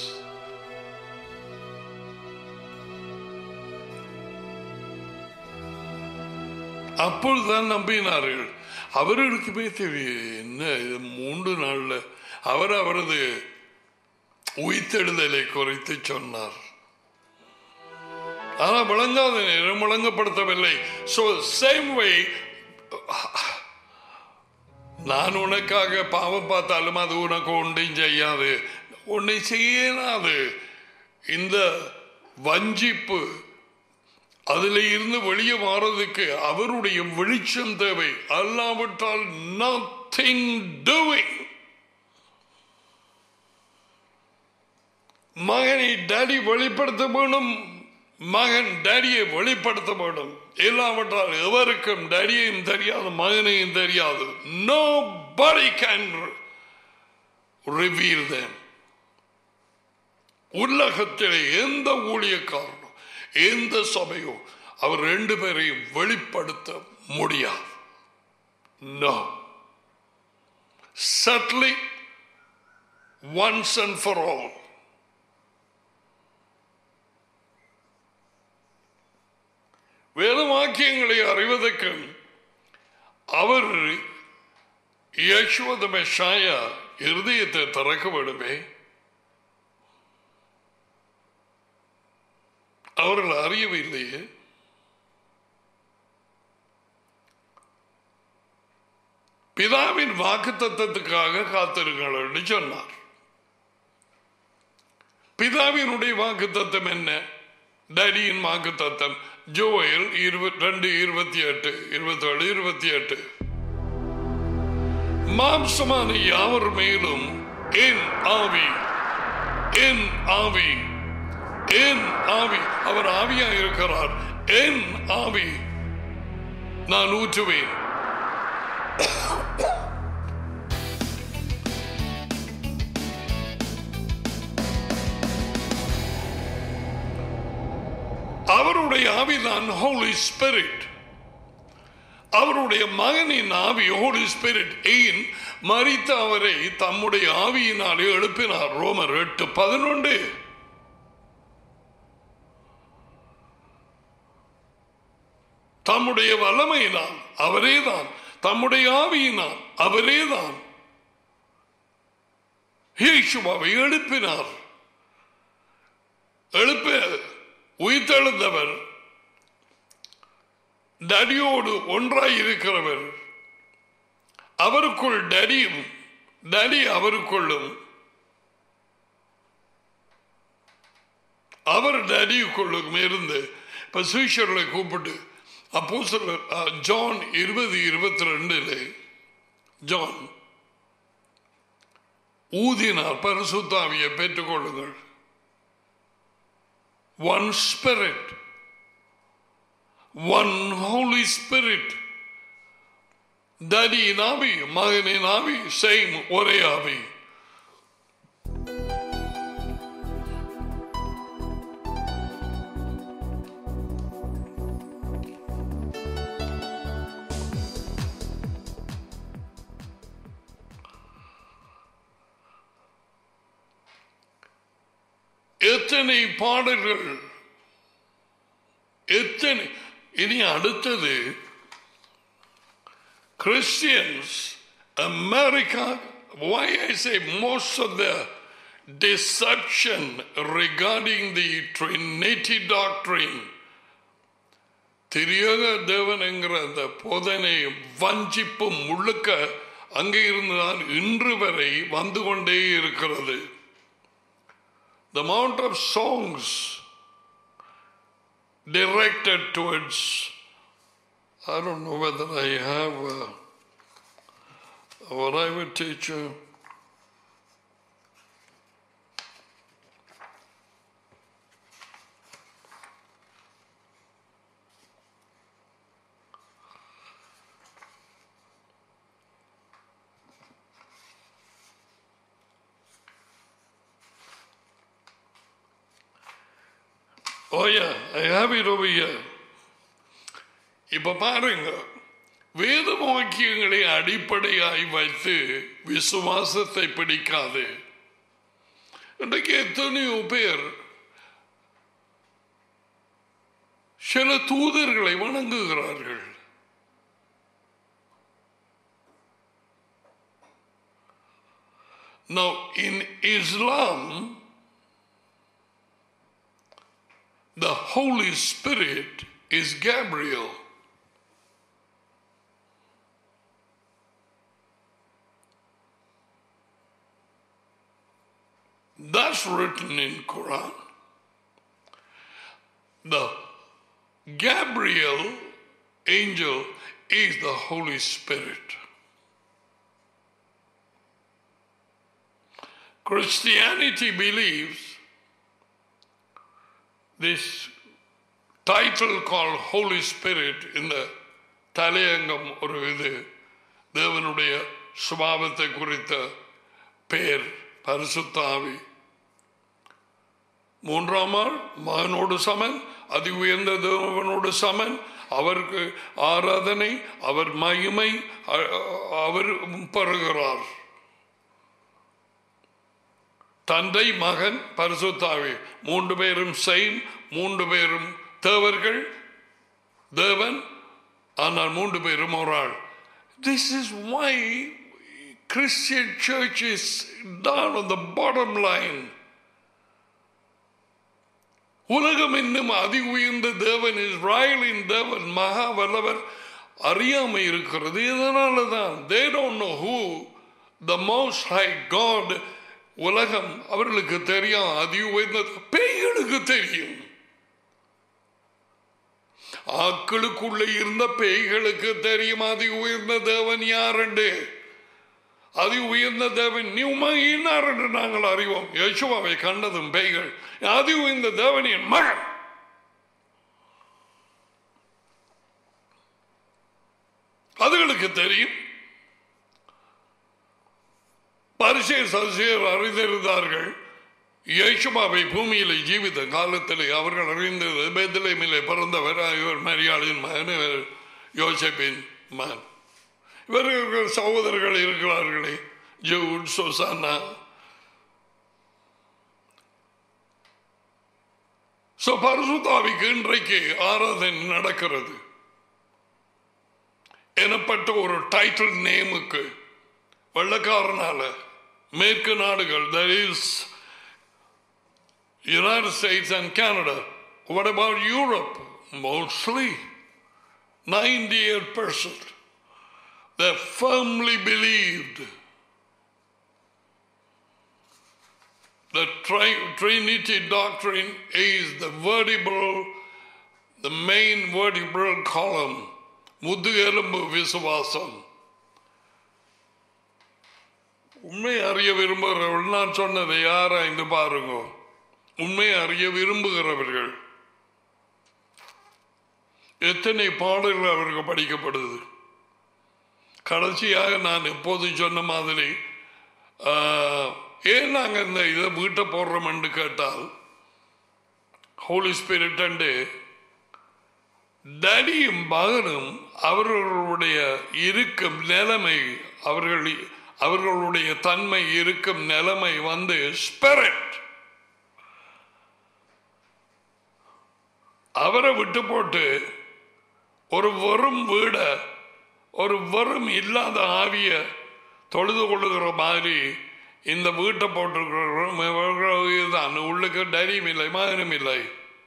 அப்பொழுதுதான் நம்பினார்கள் அவர்களுக்குமே தெரியும் என்ன இது மூன்று நாள்ல அவர் அவரது உயிர்த்தெழுதலை குறைத்து சொன்னார் ஆனா விளங்காத நேரம் விளங்கப்படுத்தவில்லை சோ சேம் வே நான் உனக்காக பாவம் பார்த்தாலும் அது உனக்கு ஒன்றையும் செய்யாது ஒன்றை செய்யலாது இந்த வஞ்சிப்பு அதுல இருந்து வெளியே மாறதுக்கு அவருடைய வெளிச்சம் தேவை அல்லாவிட்டால் nothing doing மகனை டேடி வெளிப்படுத்த வேணும் மகன் டேடியை வெளிப்படுத்த வேண்டும் இல்லாவிட்டால் எவருக்கும் டேடியையும் தெரியாது மகனையும் தெரியாது நோ படி கேன் ரிவீல் them உலகத்திலே எந்த ஊழியக்காரனும் எந்த சபையோ அவர் ரெண்டு பேரையும் வெளிப்படுத்த முடியாது no subtly once and for all வேதவாக்கியங்களை அறிவதற்கு அவர் யேசுவத மெஷாயா இருதயத்தை திறக்க வேண்டுமே அவர்கள் அறியவில்லையே பிதாவின் வாக்கு தத்தத்துக்காக காத்திருங்கள் என்று சொன்னார் பிதாவினுடைய வாக்கு தத்தம் என்ன டேடியின் வாக்கு தத்தம் ஜோயல் இருபத்தி ரெண்டு இருபத்தி எட்டு இருபத்தி ஏழு இருபத்தி எட்டு மாம்சமான யாவர் மேலும் என் ஆவி என் ஆவி என் ஆவி அவர் ஆவியா இருக்கிறார் என் ஆவி நான் ஊற்றுவேன் அவருடைய ஆவிதான் ஹோலி ஸ்பிரிட் அவருடைய மகனின் ஆவி ஹோலி ஸ்பிரிட் ஏன் மறித்த அவரை தம்முடைய ஆவியினாலே எழுப்பினார் ரோமர் எட்டு பதினொன்று தம்முடைய வல்லமையினால் அவரேதான் தம்முடைய ஆவியினால் அவரேதான் யேசுவாவை எழுப்பினார் எழுப்ப உயிர்த்தெழுந்தவர் டடியோடு ஒன்றாய் இருக்கிறவர் அவருக்குள் டடியும் டடி அவருக்குள்ளும் அவர் டடிக்குள்ளும் இருந்து இப்ப சுவிஷர்களை கூப்பிட்டு அப்போ ஜான் இருபது இருபத்தி ரெண்டுல ஜான் ஊதினார் பரிசுத்தாவியை பெற்றுக்கொள்ளுங்கள் one spirit one Holy Spirit தடியின் ஆவி மகனின் ஆவி சேம் ஒரே ஆவி எத்தனை பாடல்கள் எத்தனை இனி அடுத்தது Christians America why I say most of the deception regarding the Trinity doctrine திரியக தேவன் என்கிற அந்த போதனை வஞ்சிப்பும் முழுக்க அங்கே இருந்துதான் இன்று வரை வந்து கொண்டே இருக்கிறது the amount of songs directed towards I don't know whether I have uh, what I would teach you. Oh yeah, I have it over here. இப்ப பாருங்க வேத வாக்கியங்களை அடிப்படையாய் வைத்து விசுவாசத்தை பிடிக்காது இன்றைக்கு எத்தனையோ பேர் சில தூதர்களை வணங்குகிறார்கள் Now, in Islam, the Holy Spirit is Gabriel. That's written in Quran. The Gabriel angel is the Holy Spirit. Christianity believes this title called Holy Spirit in the தலையங்கம் ஒரு இது தேவனுடைய சுபாவத்தை குறித்த பெயர் பரிசுத்தாவி மூன்றாம் ஆள் மகனோடு சமன் அதி உயர்ந்த தேவனோடு சமன் அவருக்கு ஆராதனை அவர் மகிமை அ- அவர் பெறுகிறார் தந்தை மகன் பரிசுத்தாவி மூன்று பேரும் செயின் மூன்று பேரும் தேவர்கள் தேவன் ஆனால் மூன்று பேரும் ஒரு ஆள் this is why Christian church is down on the bottom line உலகம் இன்னும் அதி உயர்ந்த தேவன் இஸ்ராயலின் தேவன் மகா வல்லவர் அறியாமை இருக்கிறது இதனால தான் they don't know who the most high God உலகம் அவர்களுக்கு தெரியும் அதி உயர்ந்த பேய்களுக்கு தெரியும் ஆக்களுக்குள்ள இருந்த பேய்களுக்கு தெரியும் அதி உயர்ந்த தேவன் யாருண்டு அதி உயர்ந்த தேவன் நீ உமாயினார் என்று நாங்கள் அறிவோம் யேசுவாவை கண்டதும் பேய்கள் அதி உயர்ந்த தேவனின் மகன் அதுகளுக்கு தெரியும் பரிசே சசியர் அறிந்திருந்தார்கள் இயேசுபாவை பூமியிலே ஜீவித்த காலத்திலே அவர்கள் அறிந்தது பேத்திலேமிலே பிறந்தவர் இவர் மரியாளின் மகன் இவர் யோசப்பின் மகன் இவர்கள் சகோதரர்கள் இருக்கிறார்களே ஜூட் சொசானா சோ பரிசுத்தாவிக்கு இன்றைக்கு ஆராதனை நடக்கிறது எனப்பட்ட ஒரு டைட்டில் நேமுக்கு வெள்ளக்காரனால மேற்கு நாடுகள் that is United States and Canada. What about Europe? Mostly 98%. They firmly believed the tri- Trinity doctrine is the vertebral, the main vertebral column. முதுகெலும்பு விசுவாசம் உண்மை அறிய விரும்புகிறவர்கள் நான் சொன்னதை ஆராய்ந்து பாருங்க உண்மை அறிய விரும்புகிறவர்கள் எத்தனை பாடல்கள் அவருக்கு படிக்கப்படுது கடைசியாக நான் எப்போதும் சொன்ன மாதிரி ஆஹ், ஏன் நாங்கள் இந்த இதை வீட்டை போடுறோம்னு கேட்டால் ஹோலி ஸ்பிரிட் அண்டு டடியும் மகனும் அவர்களுடைய இருக்கும் நிலைமை அவர்கள் அவர்களுடைய தன்மை இருக்கும் நிலைமை வந்து ஸ்பிரிட் அவரை விட்டு போட்டு ஒரு வெறும் வீட ஒரு வெறும் இல்லாத ஆவிய தொழுது கொள்ளுகிற மாதிரி இந்த வீட்டை போட்டிருக்கிறோம் தான் உள்ளுக்கு டரியும் இல்லை மகனும் இல்லை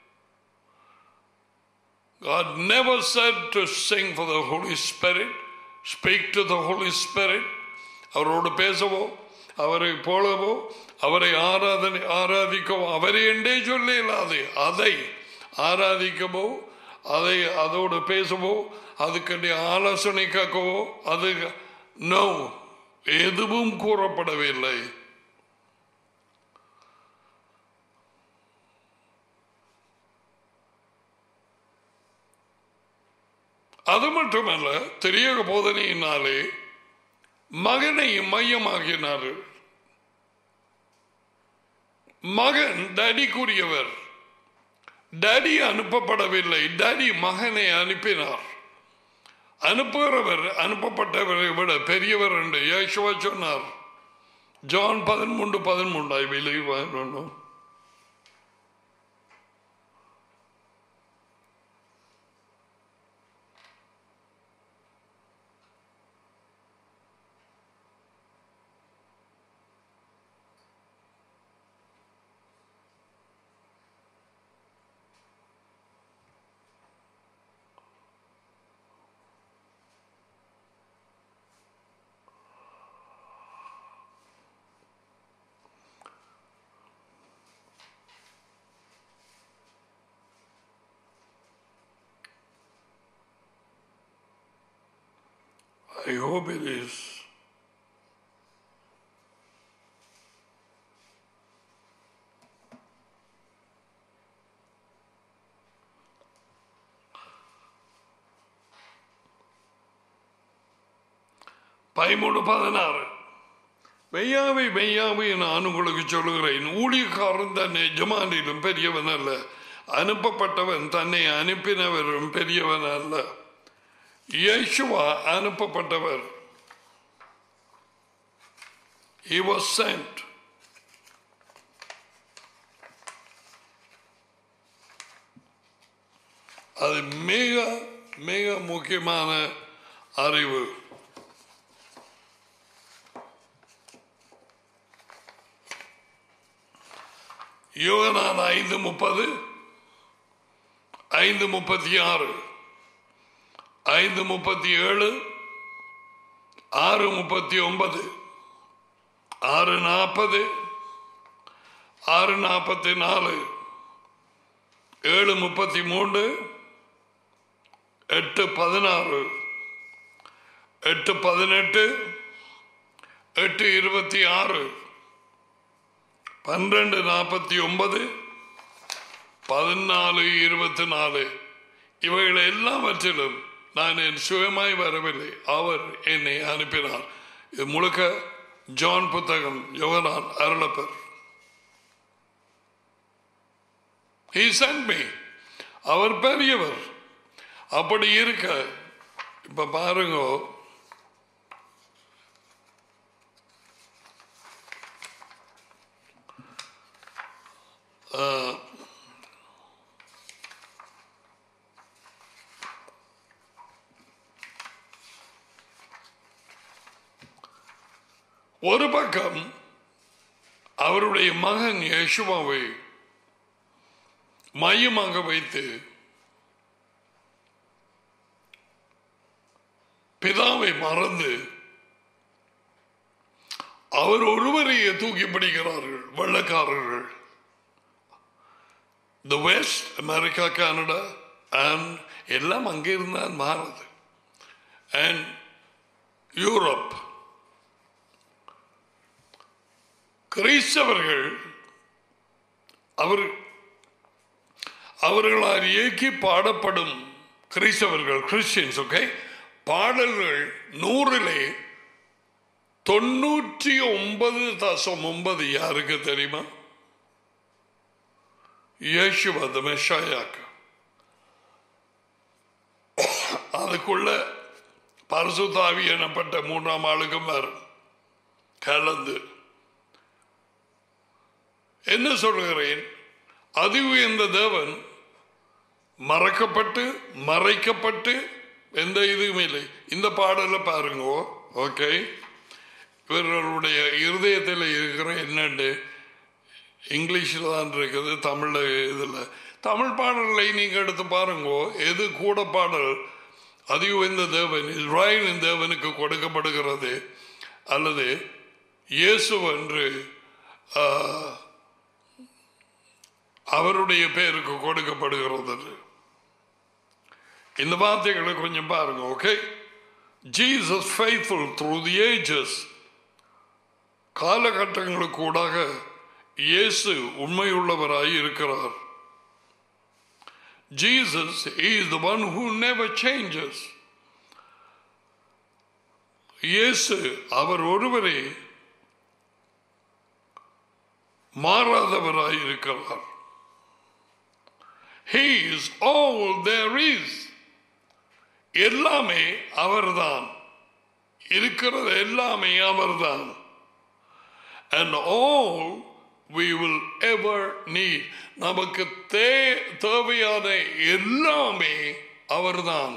God never said to sing for the Holy Spirit, speak to the Holy Spirit. அவரோடு பேசவோ அவரை போலவோ அவரை ஆராதனை ஆராதிக்கவோ அவரை என்றே சொல்ல இல்லாது அதை ஆராதிக்கவோ அதை அதோடு பேசவோ அதுக்கு ஆலோசனை கேட்கவோ அது நோ எதுவும் கூறப்படவில்லை அது மட்டுமல்ல தெரியக போதனையினாலே மகனை மையமாக்கினார்கள் மகன் டடிக்குரியவர் டடி அனுப்பப்படவில்லை டடி மகனை அனுப்பினார் அனுப்புகிறவர் அனுப்பப்பட்டவரை விட பெரியவர் என்று இயேசுவா சொன்னார் ஜான் பதிமூன்று பதிமூன்று I believe I don't know I hope it is. பதிமூணு பதினாறு மெய்யாவை மெய்யாவை நான் உங்களுக்கு சொல்லுகிறேன் ஊழியக்காரன் தன் எஜமானிலும் பெரியவன் அல்ல அனுப்பப்பட்டவன் தன்னை அனுப்பினவரும் பெரியவன் அல்ல இயேசுவா அனுப்பப்பட்டவர் He was sent. அது மிக மிக முக்கியமான அறிவு யோகனான் ஐந்து முப்பது ஐந்து முப்பத்தி ஆறு ஐந்து முப்பத்தி ஏழு ஆறு முப்பத்தி ஒன்பது ஆறு நாற்பது ஆறு நாற்பத்தி நாலு ஏழு முப்பத்தி மூன்று எட்டு பதினாறு எட்டு பதினெட்டு எட்டு இருபத்தி ஆறு பன்னிரண்டு நாற்பத்தி ஒன்பது பதினாலு இருபத்தி நாலு இவைகள் எல்லாவற்றிலும் நான் என் சுயமாய் வரவில்லை அவர் என்னை அனுப்பினார் இது முழுக்க ஜான் புத்தகம் யோகனான் அருளப்பர் He sent me. அவர் பெரியவர் அப்படி இருக்க இப்ப பாருங்க ஆஹ், ஒரு பக்கம் அவருடைய மகன் யேசுவாவை மையமாக வைத்து பிதாவை மறந்து அவர் ஒருவரையே தூக்கி பிடிக்கிறார்கள் வெள்ளக்காரர்கள் the west America Canada and எல்லாம் அங்கே இருந்தால் மாறுது அண்ட் யூரோப் கிறிஸ்தவர்கள் அவர் அவர்களால் இயக்கி பாடப்படும் கிறிஸ்தவர்கள் கிறிஸ்டியன்ஸ் ஓகே பாடல்கள் நூறிலே தொண்ணூற்றி ஒன்பது தசம் ஒன்பது யாருக்கு தெரியுமா இயேசுவ the மெஷாயாக்கு அதுக்குள்ள பரிசுத்தாவி எனப்பட்ட மூன்றாம் ஆளுக்கும் வரும் கலந்து என்ன சொல்கிறேன் அதி உயர்ந்த தேவன் மறக்கப்பட்டு மறைக்கப்பட்டு எந்த இதுவும் இல்லை இந்த பாடல பாருங்க ஓகே இவர்களுடைய இருதயத்தில் இருக்கிற என்னண்டு இங்கிலீஷில் தான் இருக்குது தமிழில் இதில் தமிழ் பாடல்களை நீங்கள் எடுத்து பாருங்க எது கூட பாடல் அதி உயர்ந்த தேவன் இஸ்ராயலின் தேவனுக்கு கொடுக்கப்படுகிறது அல்லது இயேசு என்று ஆ, அவருடைய பேருக்கு கொடுக்கப்படுகிறது இந்த வார்த்தைகளை கொஞ்சம் பாருங்க okay Jesus faithful through the ages காலகட்டங்களுக்கு கூடாக இயேசு உண்மையுள்ளவராய் இருக்கிறார் Jesus is the one who never changes இயேசு அவர் ஒருவரே மாறாதவராய் இருக்கிறார் He is all there is. எல்லாமே அவர்தான் இருக்கிறது எல்லாமே அவர்தான் and all we will ever need நமக்கு தே தேவையான எல்லாமே அவர்தான்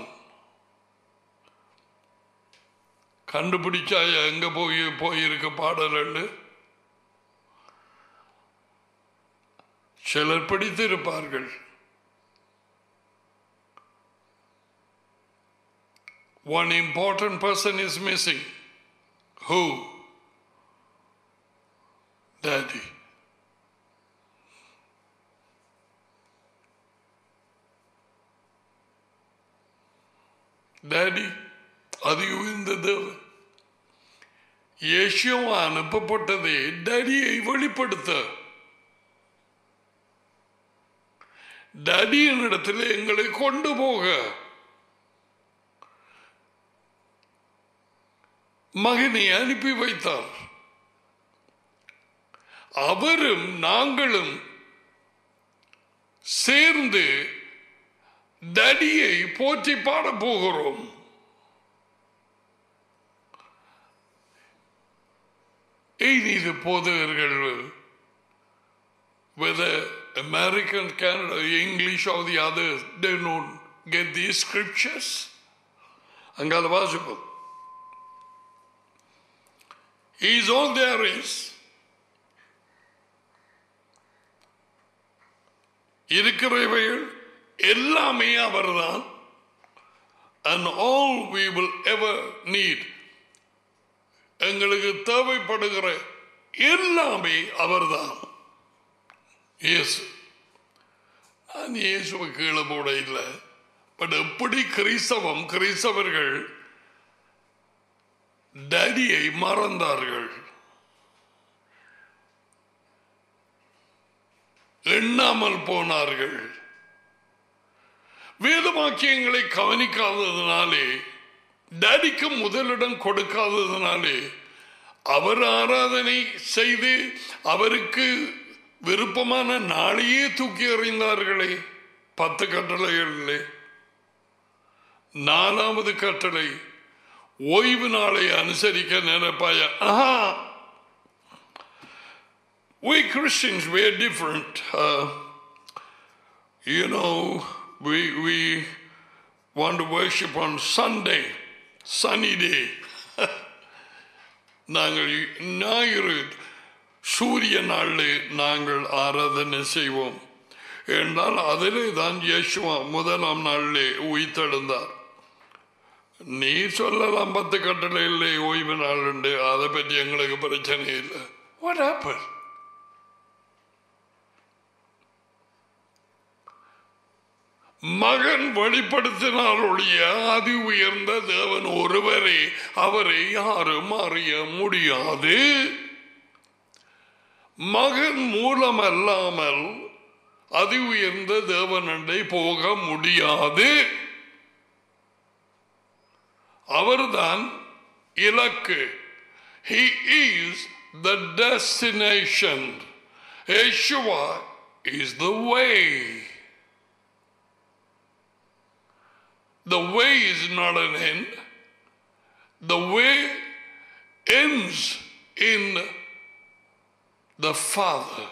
கண்டுபிடிச்சா எங்க போய் போயிருக்க பாடல் சிலர் பிடித்திருப்பார்கள் One important person is missing. Who? Daddy. Daddy, அது இந்த தேவன் இயேசுவா அனுப்பப்பட்டதே டேடியை வெளிப்படுத்த டேடியின் இடத்தில் எங்களை கொண்டு போக மகனை அனுப்பி வைத்தார் அவரும் நாங்களும் சேர்ந்து டடியை போற்றி பாட போகிறோம் இது போதகர்கள் whether American, Canada, English or the others, they don't get these scriptures. அங்கால வாசிப்போம் He is all there is. இருக்கிறவைகள் எல்லாமே அவர்தான் and all we will ever need எங்களுக்கு தேவைப்படுகிற எல்லாமே அவர்தான் இயேசு நான் இயேசுவை கீழே போட இல்லை பட் எப்படி கிறிஸ்தவம் கிறிஸ்தவர்கள் டேடியை மறந்தார்கள் எண்ணாமல் போனார்கள் வேதவாக்கியங்களை கவனிக்காததினாலே டேடிக்கு முதலிடம் கொடுக்காததினாலே அவர் ஆராதனை செய்து அவருக்கு விருப்பமான நாளையே தூக்கி எறிந்தார்களே பத்து கட்டளைகளிலே நாலாவது கட்டளை ஓய்வு நாளை அனுசரிக்க நினைப்பாய ஆஹா we Christians, we're different. Uh, you know, we, we want to worship on Sunday, sunny day. நாங்கள் ஞாயிறு சூரிய நாளில் நாங்கள் ஆராதனை செய்வோம் என்றால் அதிலே தான் யேசுவா முதலாம் நாளிலே உயிர்த்தெழுந்தார் நீ சொல்லலாம் பத்து கட்டளையில் ஓய்வு நாள் உண்டு அதை பற்றி எங்களுக்கு பிரச்சனை இல்லை வாட் ஹேப்பன் மகன் வெளிப்படுத்தினால் ஒழிய அதி உயர்ந்த தேவன் ஒருவரே அவரை யாரும் அறிய முடியாது மகன் மூலமல்லாமல் அதி உயர்ந்த தேவனண்டை போக முடியாது அவர்தான் இலக்கு He is the destination. Yeshua is the way. The way is not an end. The way ends in the Father.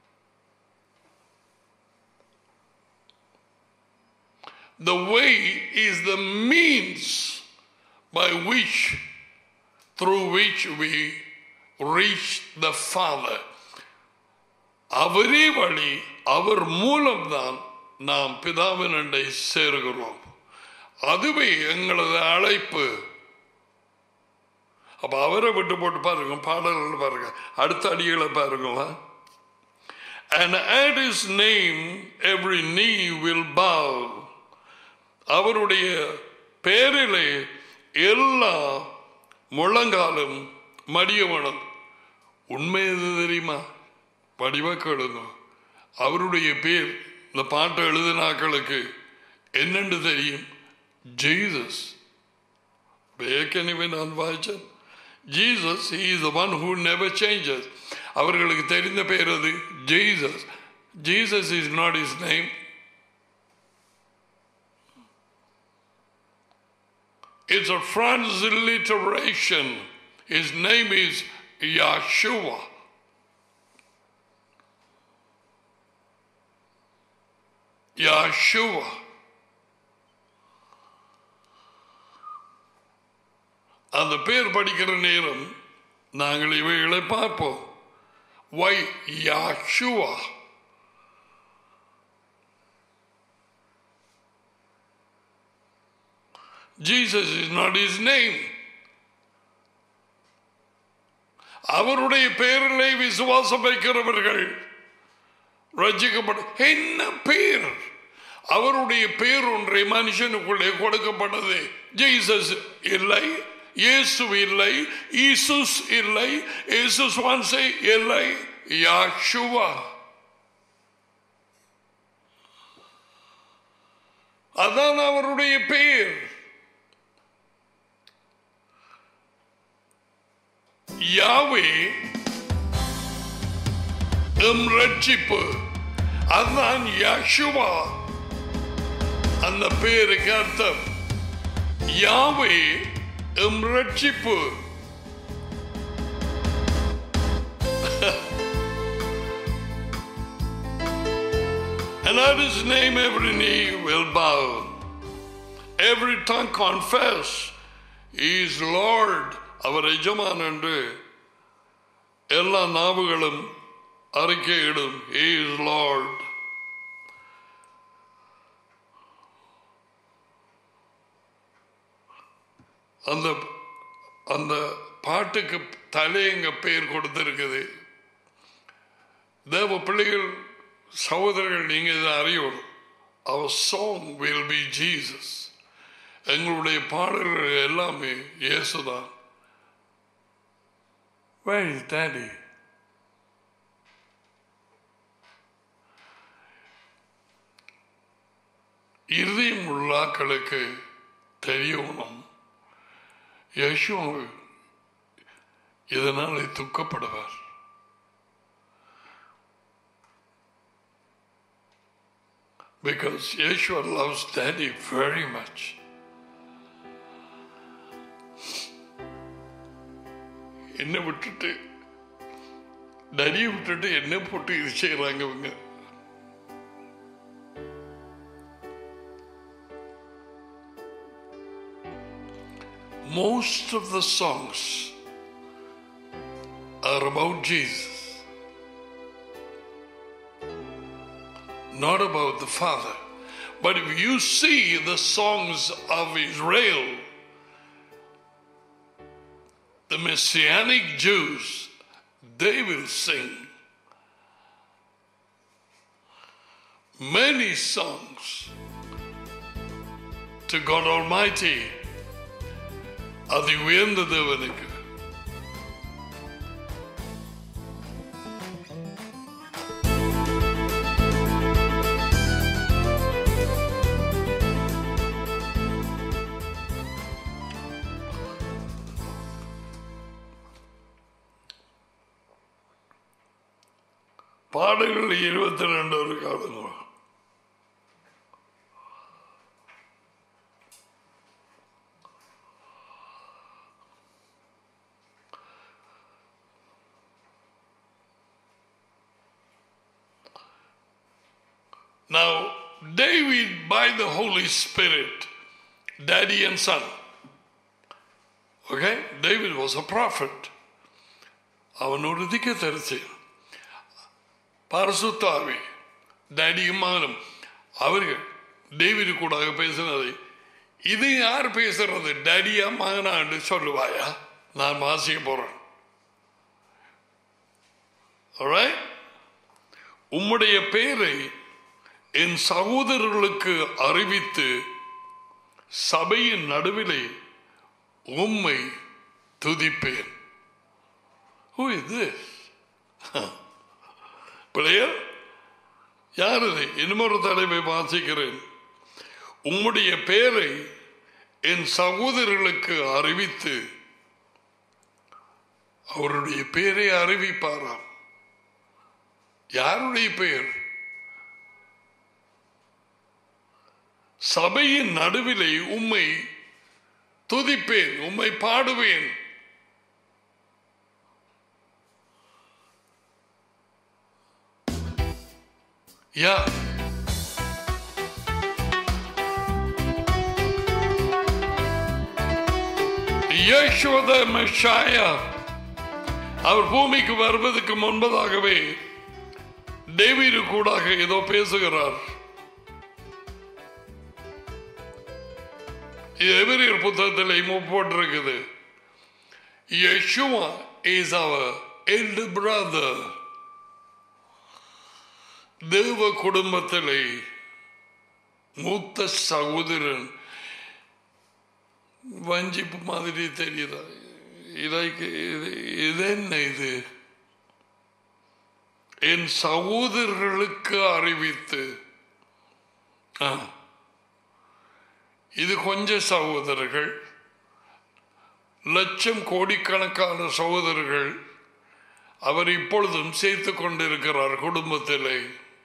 The way is the means by which, through which we reach the Father. அவரே வழி அவர் மூலம்தான் நாம் பிதாவின் அண்டை சேருகிறோம் அதுவே எங்களது அழைப்பு அப்ப அவரை விட்டு போட்டு பாருங்க பாடல்கள் பாருங்க அடுத்த அடிகளை பாருங்க And at his name every knee will bow. அவருடைய பேரிலே எல்லா முழங்காலும் மடியவனும் உண்மை எது தெரியுமா படிவாக்க எழுதும் அவருடைய பேர் இந்த பாட்டை எழுதினாக்களுக்கு என்னென்று தெரியும் ஜீசஸ் ஏற்கனவே நான் வாய்ச்சேன் Jesus he is the one who never changes அவர்களுக்கு தெரிந்த பேர் அது Jesus Jesus is not his name It's a transliteration. His name is Yahshua. Yahshua. அந்த பேர் படிக்கிற நேரம் நாங்கள் இவைகளை பார்ப்போம் why Yashua Jesus is not his name அவருடைய பெயரிலே விசுவாசம் வைக்கிறவர்கள் ரட்சிக்கப்பட என்ன பேர் அவருடைய பேர் ஒன்றை மனுஷனுக்குள்ளே கொடுக்கப்பட்டது ஜீசஸ் இல்லை இயேசு இல்லை ஈசுஸ் இல்லை இயேசுஸ் வான்சை இல்லை யாஷுவா அதான் அவருடைய பெயர் யாவே எம் ரட்சிப்பு அதுதான் யாஷுவா அந்த பேருக்கு அர்த்தம் யாவே எம் ரட்சிப்பு And at his name every knee will bow. Every tongue confess he is Lord. அவர் எஜமான் என்று எல்லா நாவுகளும் அறிக்கையிடும் he is Lord. அந்த அந்த பாட்டுக்கு தலையங்க பெயர் கொடுத்திருக்குது தேவ பிள்ளைகள் சகோதரர்கள் நீங்க இதை அறியணும் அவர் சாங் வில் பி ஜீசஸ் எங்களுடைய பாடல்கள் எல்லாமே இயேசுதான் Where is daddy? இருதயம் உள்ளாக்களுக்கு தெரியணும் யேசு இதனாலே துக்கப்படுவார் because Yeshua loves daddy very much. என்னை விட்டுட்டு டடியை விட்டுட்டு என்ன போட்டு இது செய்யறாங்க இவங்க Most of the songs are about Jesus, not about the Father. But if you see the songs of Israel, the Messianic Jews, they will sing many songs to God Almighty. அது உயர்ந்த தேவனுக்கு பாடல்கள் இருபத்தி ரெண்டு ஒரு காலங்கள் Now, David, by the Holy Spirit, daddy and son. Okay? David was a prophet. அவன் ஒரு திக்க தரிசி பரசுத்தாவி டேடியும் மகனும் அவர்கள் டேவிடு கூட பேசினதை இது யார் பேசுறது டேடியா மகனான்னு சொல்லுவாயா நான் வாசிக்க போறேன் Alright? உம்முடைய பெயரை என் சகோதரர்களுக்கு அறிவித்து சபையின் நடுவிலே உம்மை துதிப்பேன் Who is this? பிள்ளையர் யார் இது இன்னொரு தலைமை வாசிக்கிறேன் உம்முடைய பெயரை என் சகோதரர்களுக்கு அறிவித்து அவருடைய பெயரை அறிவிப்பாராம் யாருடைய பெயர் சபையின் நடுவிலே உம்மை துதிப்பேன் உம்மை பாடுவேன் யா யேசுவத மெஷாயா அவர் பூமிக்கு வருவதற்கு முன்பதாகவே டேவிடு கூடாக ஏதோ பேசுகிறார் இது எபிரியர் புத்தகத்தில் போட்டிருக்குது யெஷுவா இஸ் அவர் elder brother தேவ குடும்பத்திலே மூத்த சகோதரன் வஞ்சிப்பு மாதிரி தெரியுதா இதைக்கு இது இது என்ன இது என் சகோதரர்களுக்கு அறிவித்து ஆ. இது கொஞ்ச சகோதரர்கள் லட்சம் கோடிக்கணக்கான சகோதரர்கள் அவர் இப்பொழுதும் சேர்த்து கொண்டிருக்கிறார் குடும்பத்திலே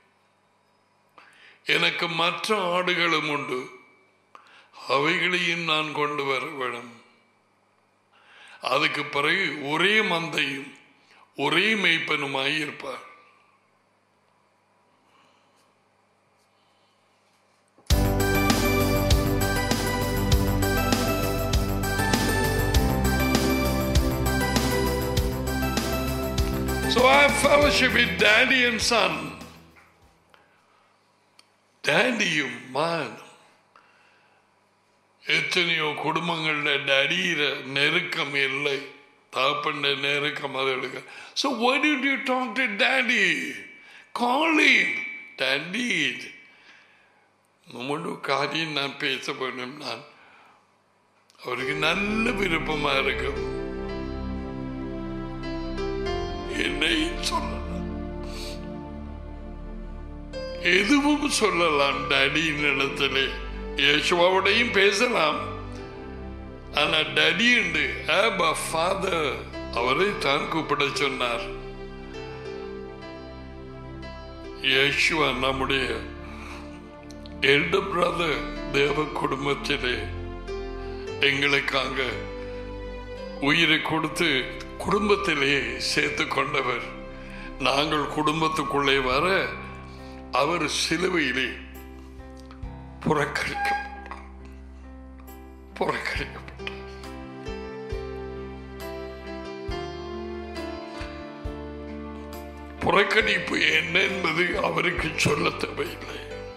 எனக்கு மற்ற ஆடுகளும் உண்டு அவைகளையும் நான் கொண்டு வர வேணும் அதுக்கு பிறகு ஒரே மந்தையும் ஒரே மெய்ப்பனுமாய் இருப்பார் So I have fellowship with daddy and son. டேடியும் மான் எத்தனையோ குடும்பங்கள்ல டடியிற நெருக்கம் இல்லை தாப்பண்ட நெருக்கம் அதுகளுக்கு so why did you talk to daddy call him daddy முழு காரியம் நான் பேச வேண்டும் நான் அவருக்கு நல்ல விருப்பமா இருக்கும் என்னை சொல்லலாம் எதுவும் சொல்லலாம் டடியின் இடத்திலே யேசுவாவோடையும் பேசலாம் ஆனா டடி உண்டு ஆபா ஃபாதர் அவரை தான் கூப்பிட சொன்னார் யேசுவா நம்முடைய எல்ட பிரதர் தேவ குடும்பத்திலே எங்களுக்காக உயிரை கொடுத்து குடும்பத்திலே சேர்த்து கொண்டவர் நாங்கள் குடும்பத்துக்குள்ளே வர அவர் சிலுவையிலே புறக்கணிக்கப்பட்டார் புறக்கணிக்கப்பட்டார் புறக்கணிப்பு என்ன என்பது அவருக்கு சொல்ல தேவையில்லை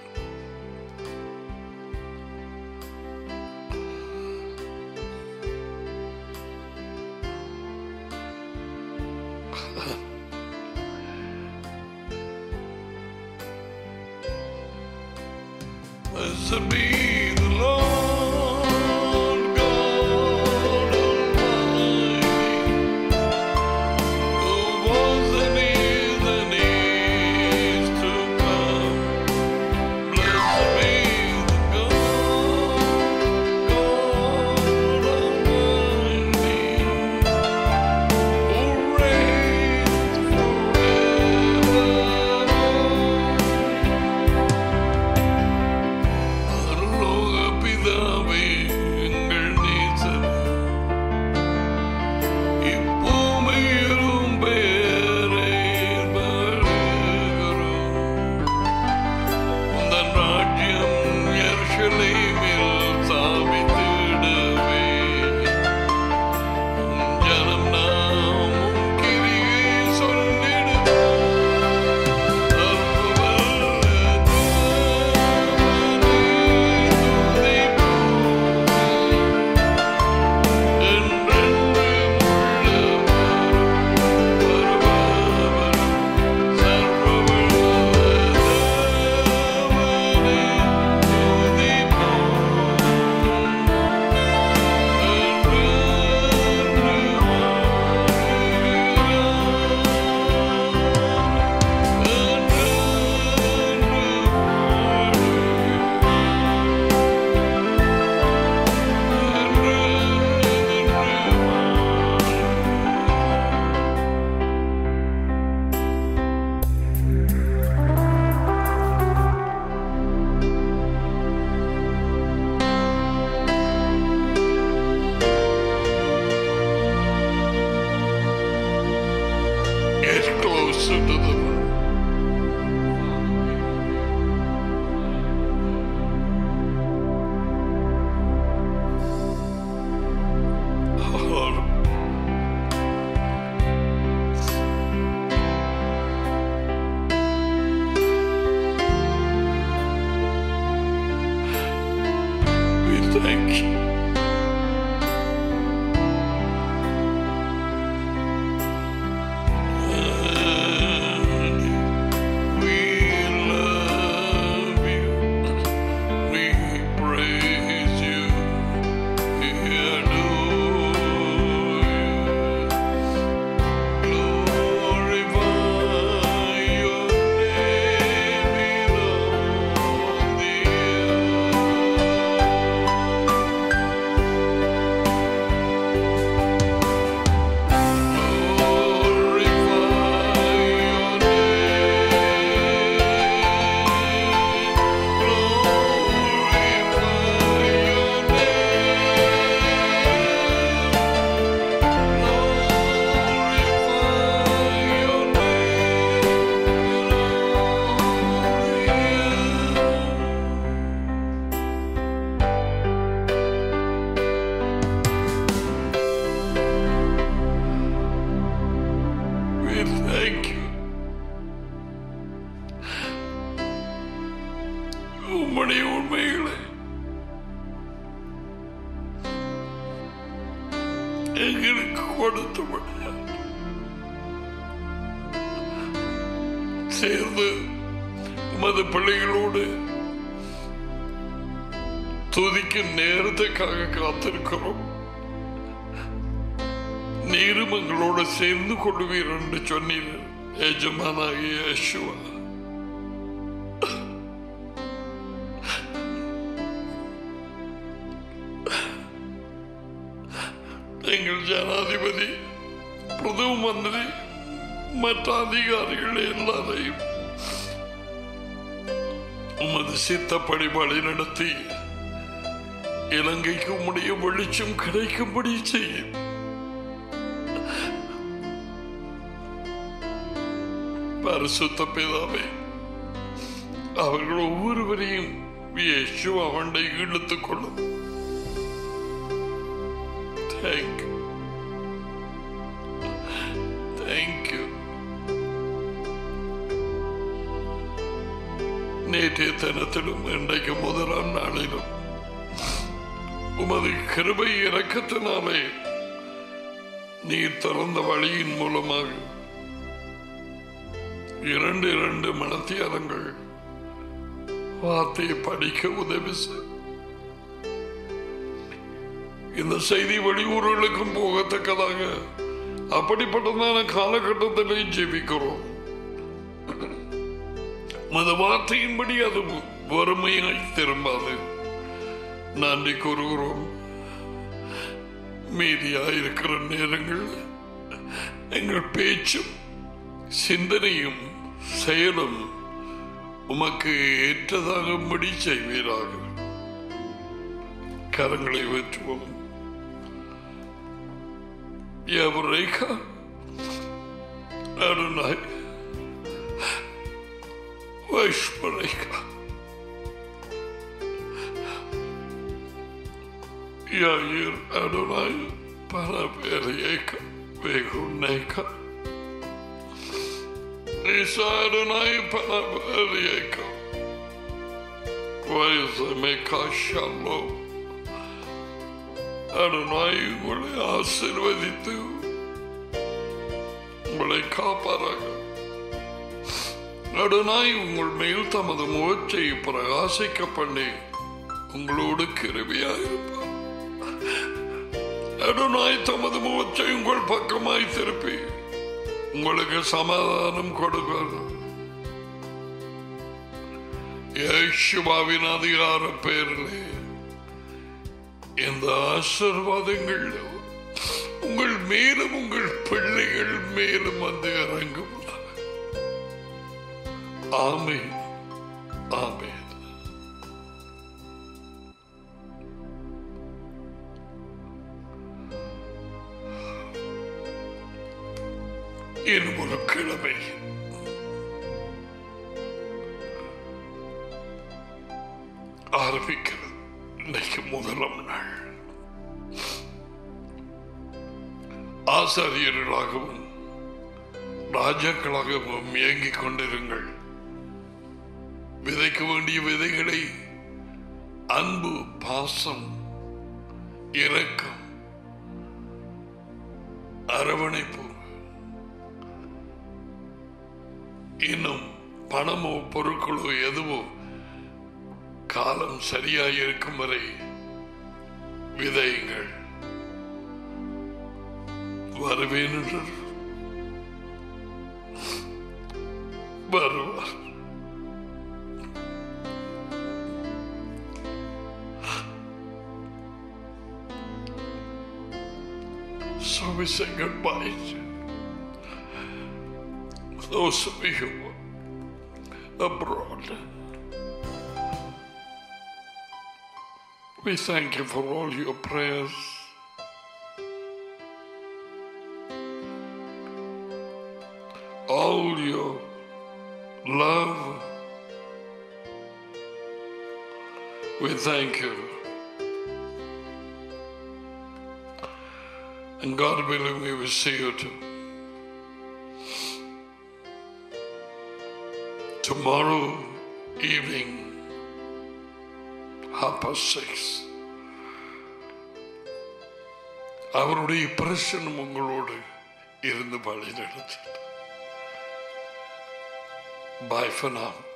Blessed be the Lord God Almighty, who was and is and is to come. Blessed be the God, God Almighty, who reigns forever. closer to the Lord. Lord, we thank you. And we love you. We praise you. We adore you. Glorify your name in all the We thank you. உம்முடைய உண்மைகளை எங்களுக்கு கொடுத்தபடியா சேர்ந்து உமது பிள்ளைகளோடு துதிக்கும் நேரத்துக்காக காத்திருக்கிறோம் நீரும் எங்களோடு சேர்ந்து கொள்வீர் என்று சொன்னீர் எஜமானாகிய யேசுவா எங்கள் ஜனாதிபதி பிரதம மந்திரி மற்ற அதிகாரிகள் எல்லாரையும் உமது சித்தப்படி வழி நடத்தி இலங்கைக்கு உம்முடைய வெளிச்சம் கிடைக்கும்படி செய்யும் பரிசுத்த பிதாவே அவர்கள் ஒவ்வொருவரையும் இயேசு அவனை இழுத்துக் கொள்ளும் தேங்க்யூ தேங்க்யூ நேற்றைய தினத்திலும் இன்றைக்கு முதலாம் நாளிலும் உமது கிருபை இறக்கத்தினாலே நீர் திறந்த வழியின் மூலமாக இரண்டு இரண்டு மனத்தியாரங்கள் வார்த்தையை படிக்க உதவி செய் இந்த செய்தி வெளியூர்களுக்கும் போகத்தக்கதாக அப்படிப்பட்டதான காலகட்டத்திலே ஜெபிக்கிறோம் மத வார்த்தையின்படி அது வறுமையாய் திரும்பாது நன்றி கூறுகிறோம் மீதியாயிருக்கிற நேரங்கள் எங்கள் பேச்சும் சிந்தனையும் செயலும் உமக்கு ஏற்றதாகும்படி செய்வீராக கரங்களை வெற்றுவோம் எவரேகா அருணாய் வைஷ்வரேகா யாயிர் அருணாய் பரபேரேகா வேகுனேகா Isarunai Panabarieka. Vaisameka Shalom. அருணாய் உங்களை ஆசிர்வதித்து உங்களை காப்பாராக அருணாய் உங்கள் மேல் தமது முகத்தை பிரகாசிக்க பண்ணி உங்களோடு கிருபியாயிருப்பார் அருணாய் தமது முகத்தை உங்கள் பக்கமாய் திருப்பி உங்களுக்கு சமாதானம் கொடுப்பார் யேசுவாவின் அதிகார பேரிலே இந்த ஆசிர்வாதங்கள் உங்கள் மேலும் உங்கள் பிள்ளைகள் மேலும் வந்து இறங்கும் ஆமே ஆமே இன்னும் ஒரு கிழமை ஆரம்பிக்கிறது இன்னைக்கு முதலாம் நாள் ஆசாரியர்களாகவும் ராஜாக்களாகவும் இயங்கிக் கொண்டிருங்கள் விதைக்க வேண்டிய விதைகளை அன்பு பாசம் இரக்கம் அரவணைப்பு இன்னும் பணமோ பொருட்களோ எதுவோ காலம் சரியாய் இருக்கும் வரை விதையுங்கள் வருவேன் என்று வருவார் So we say goodbye to those of you abroad. We thank you for all your prayers. All your love. We thank you. And God willing, we will see you too. Tomorrow evening, half past six. அவருடைய பிரசனம் உங்களோடு இருந்து வழி நடத்தி பாய் for now.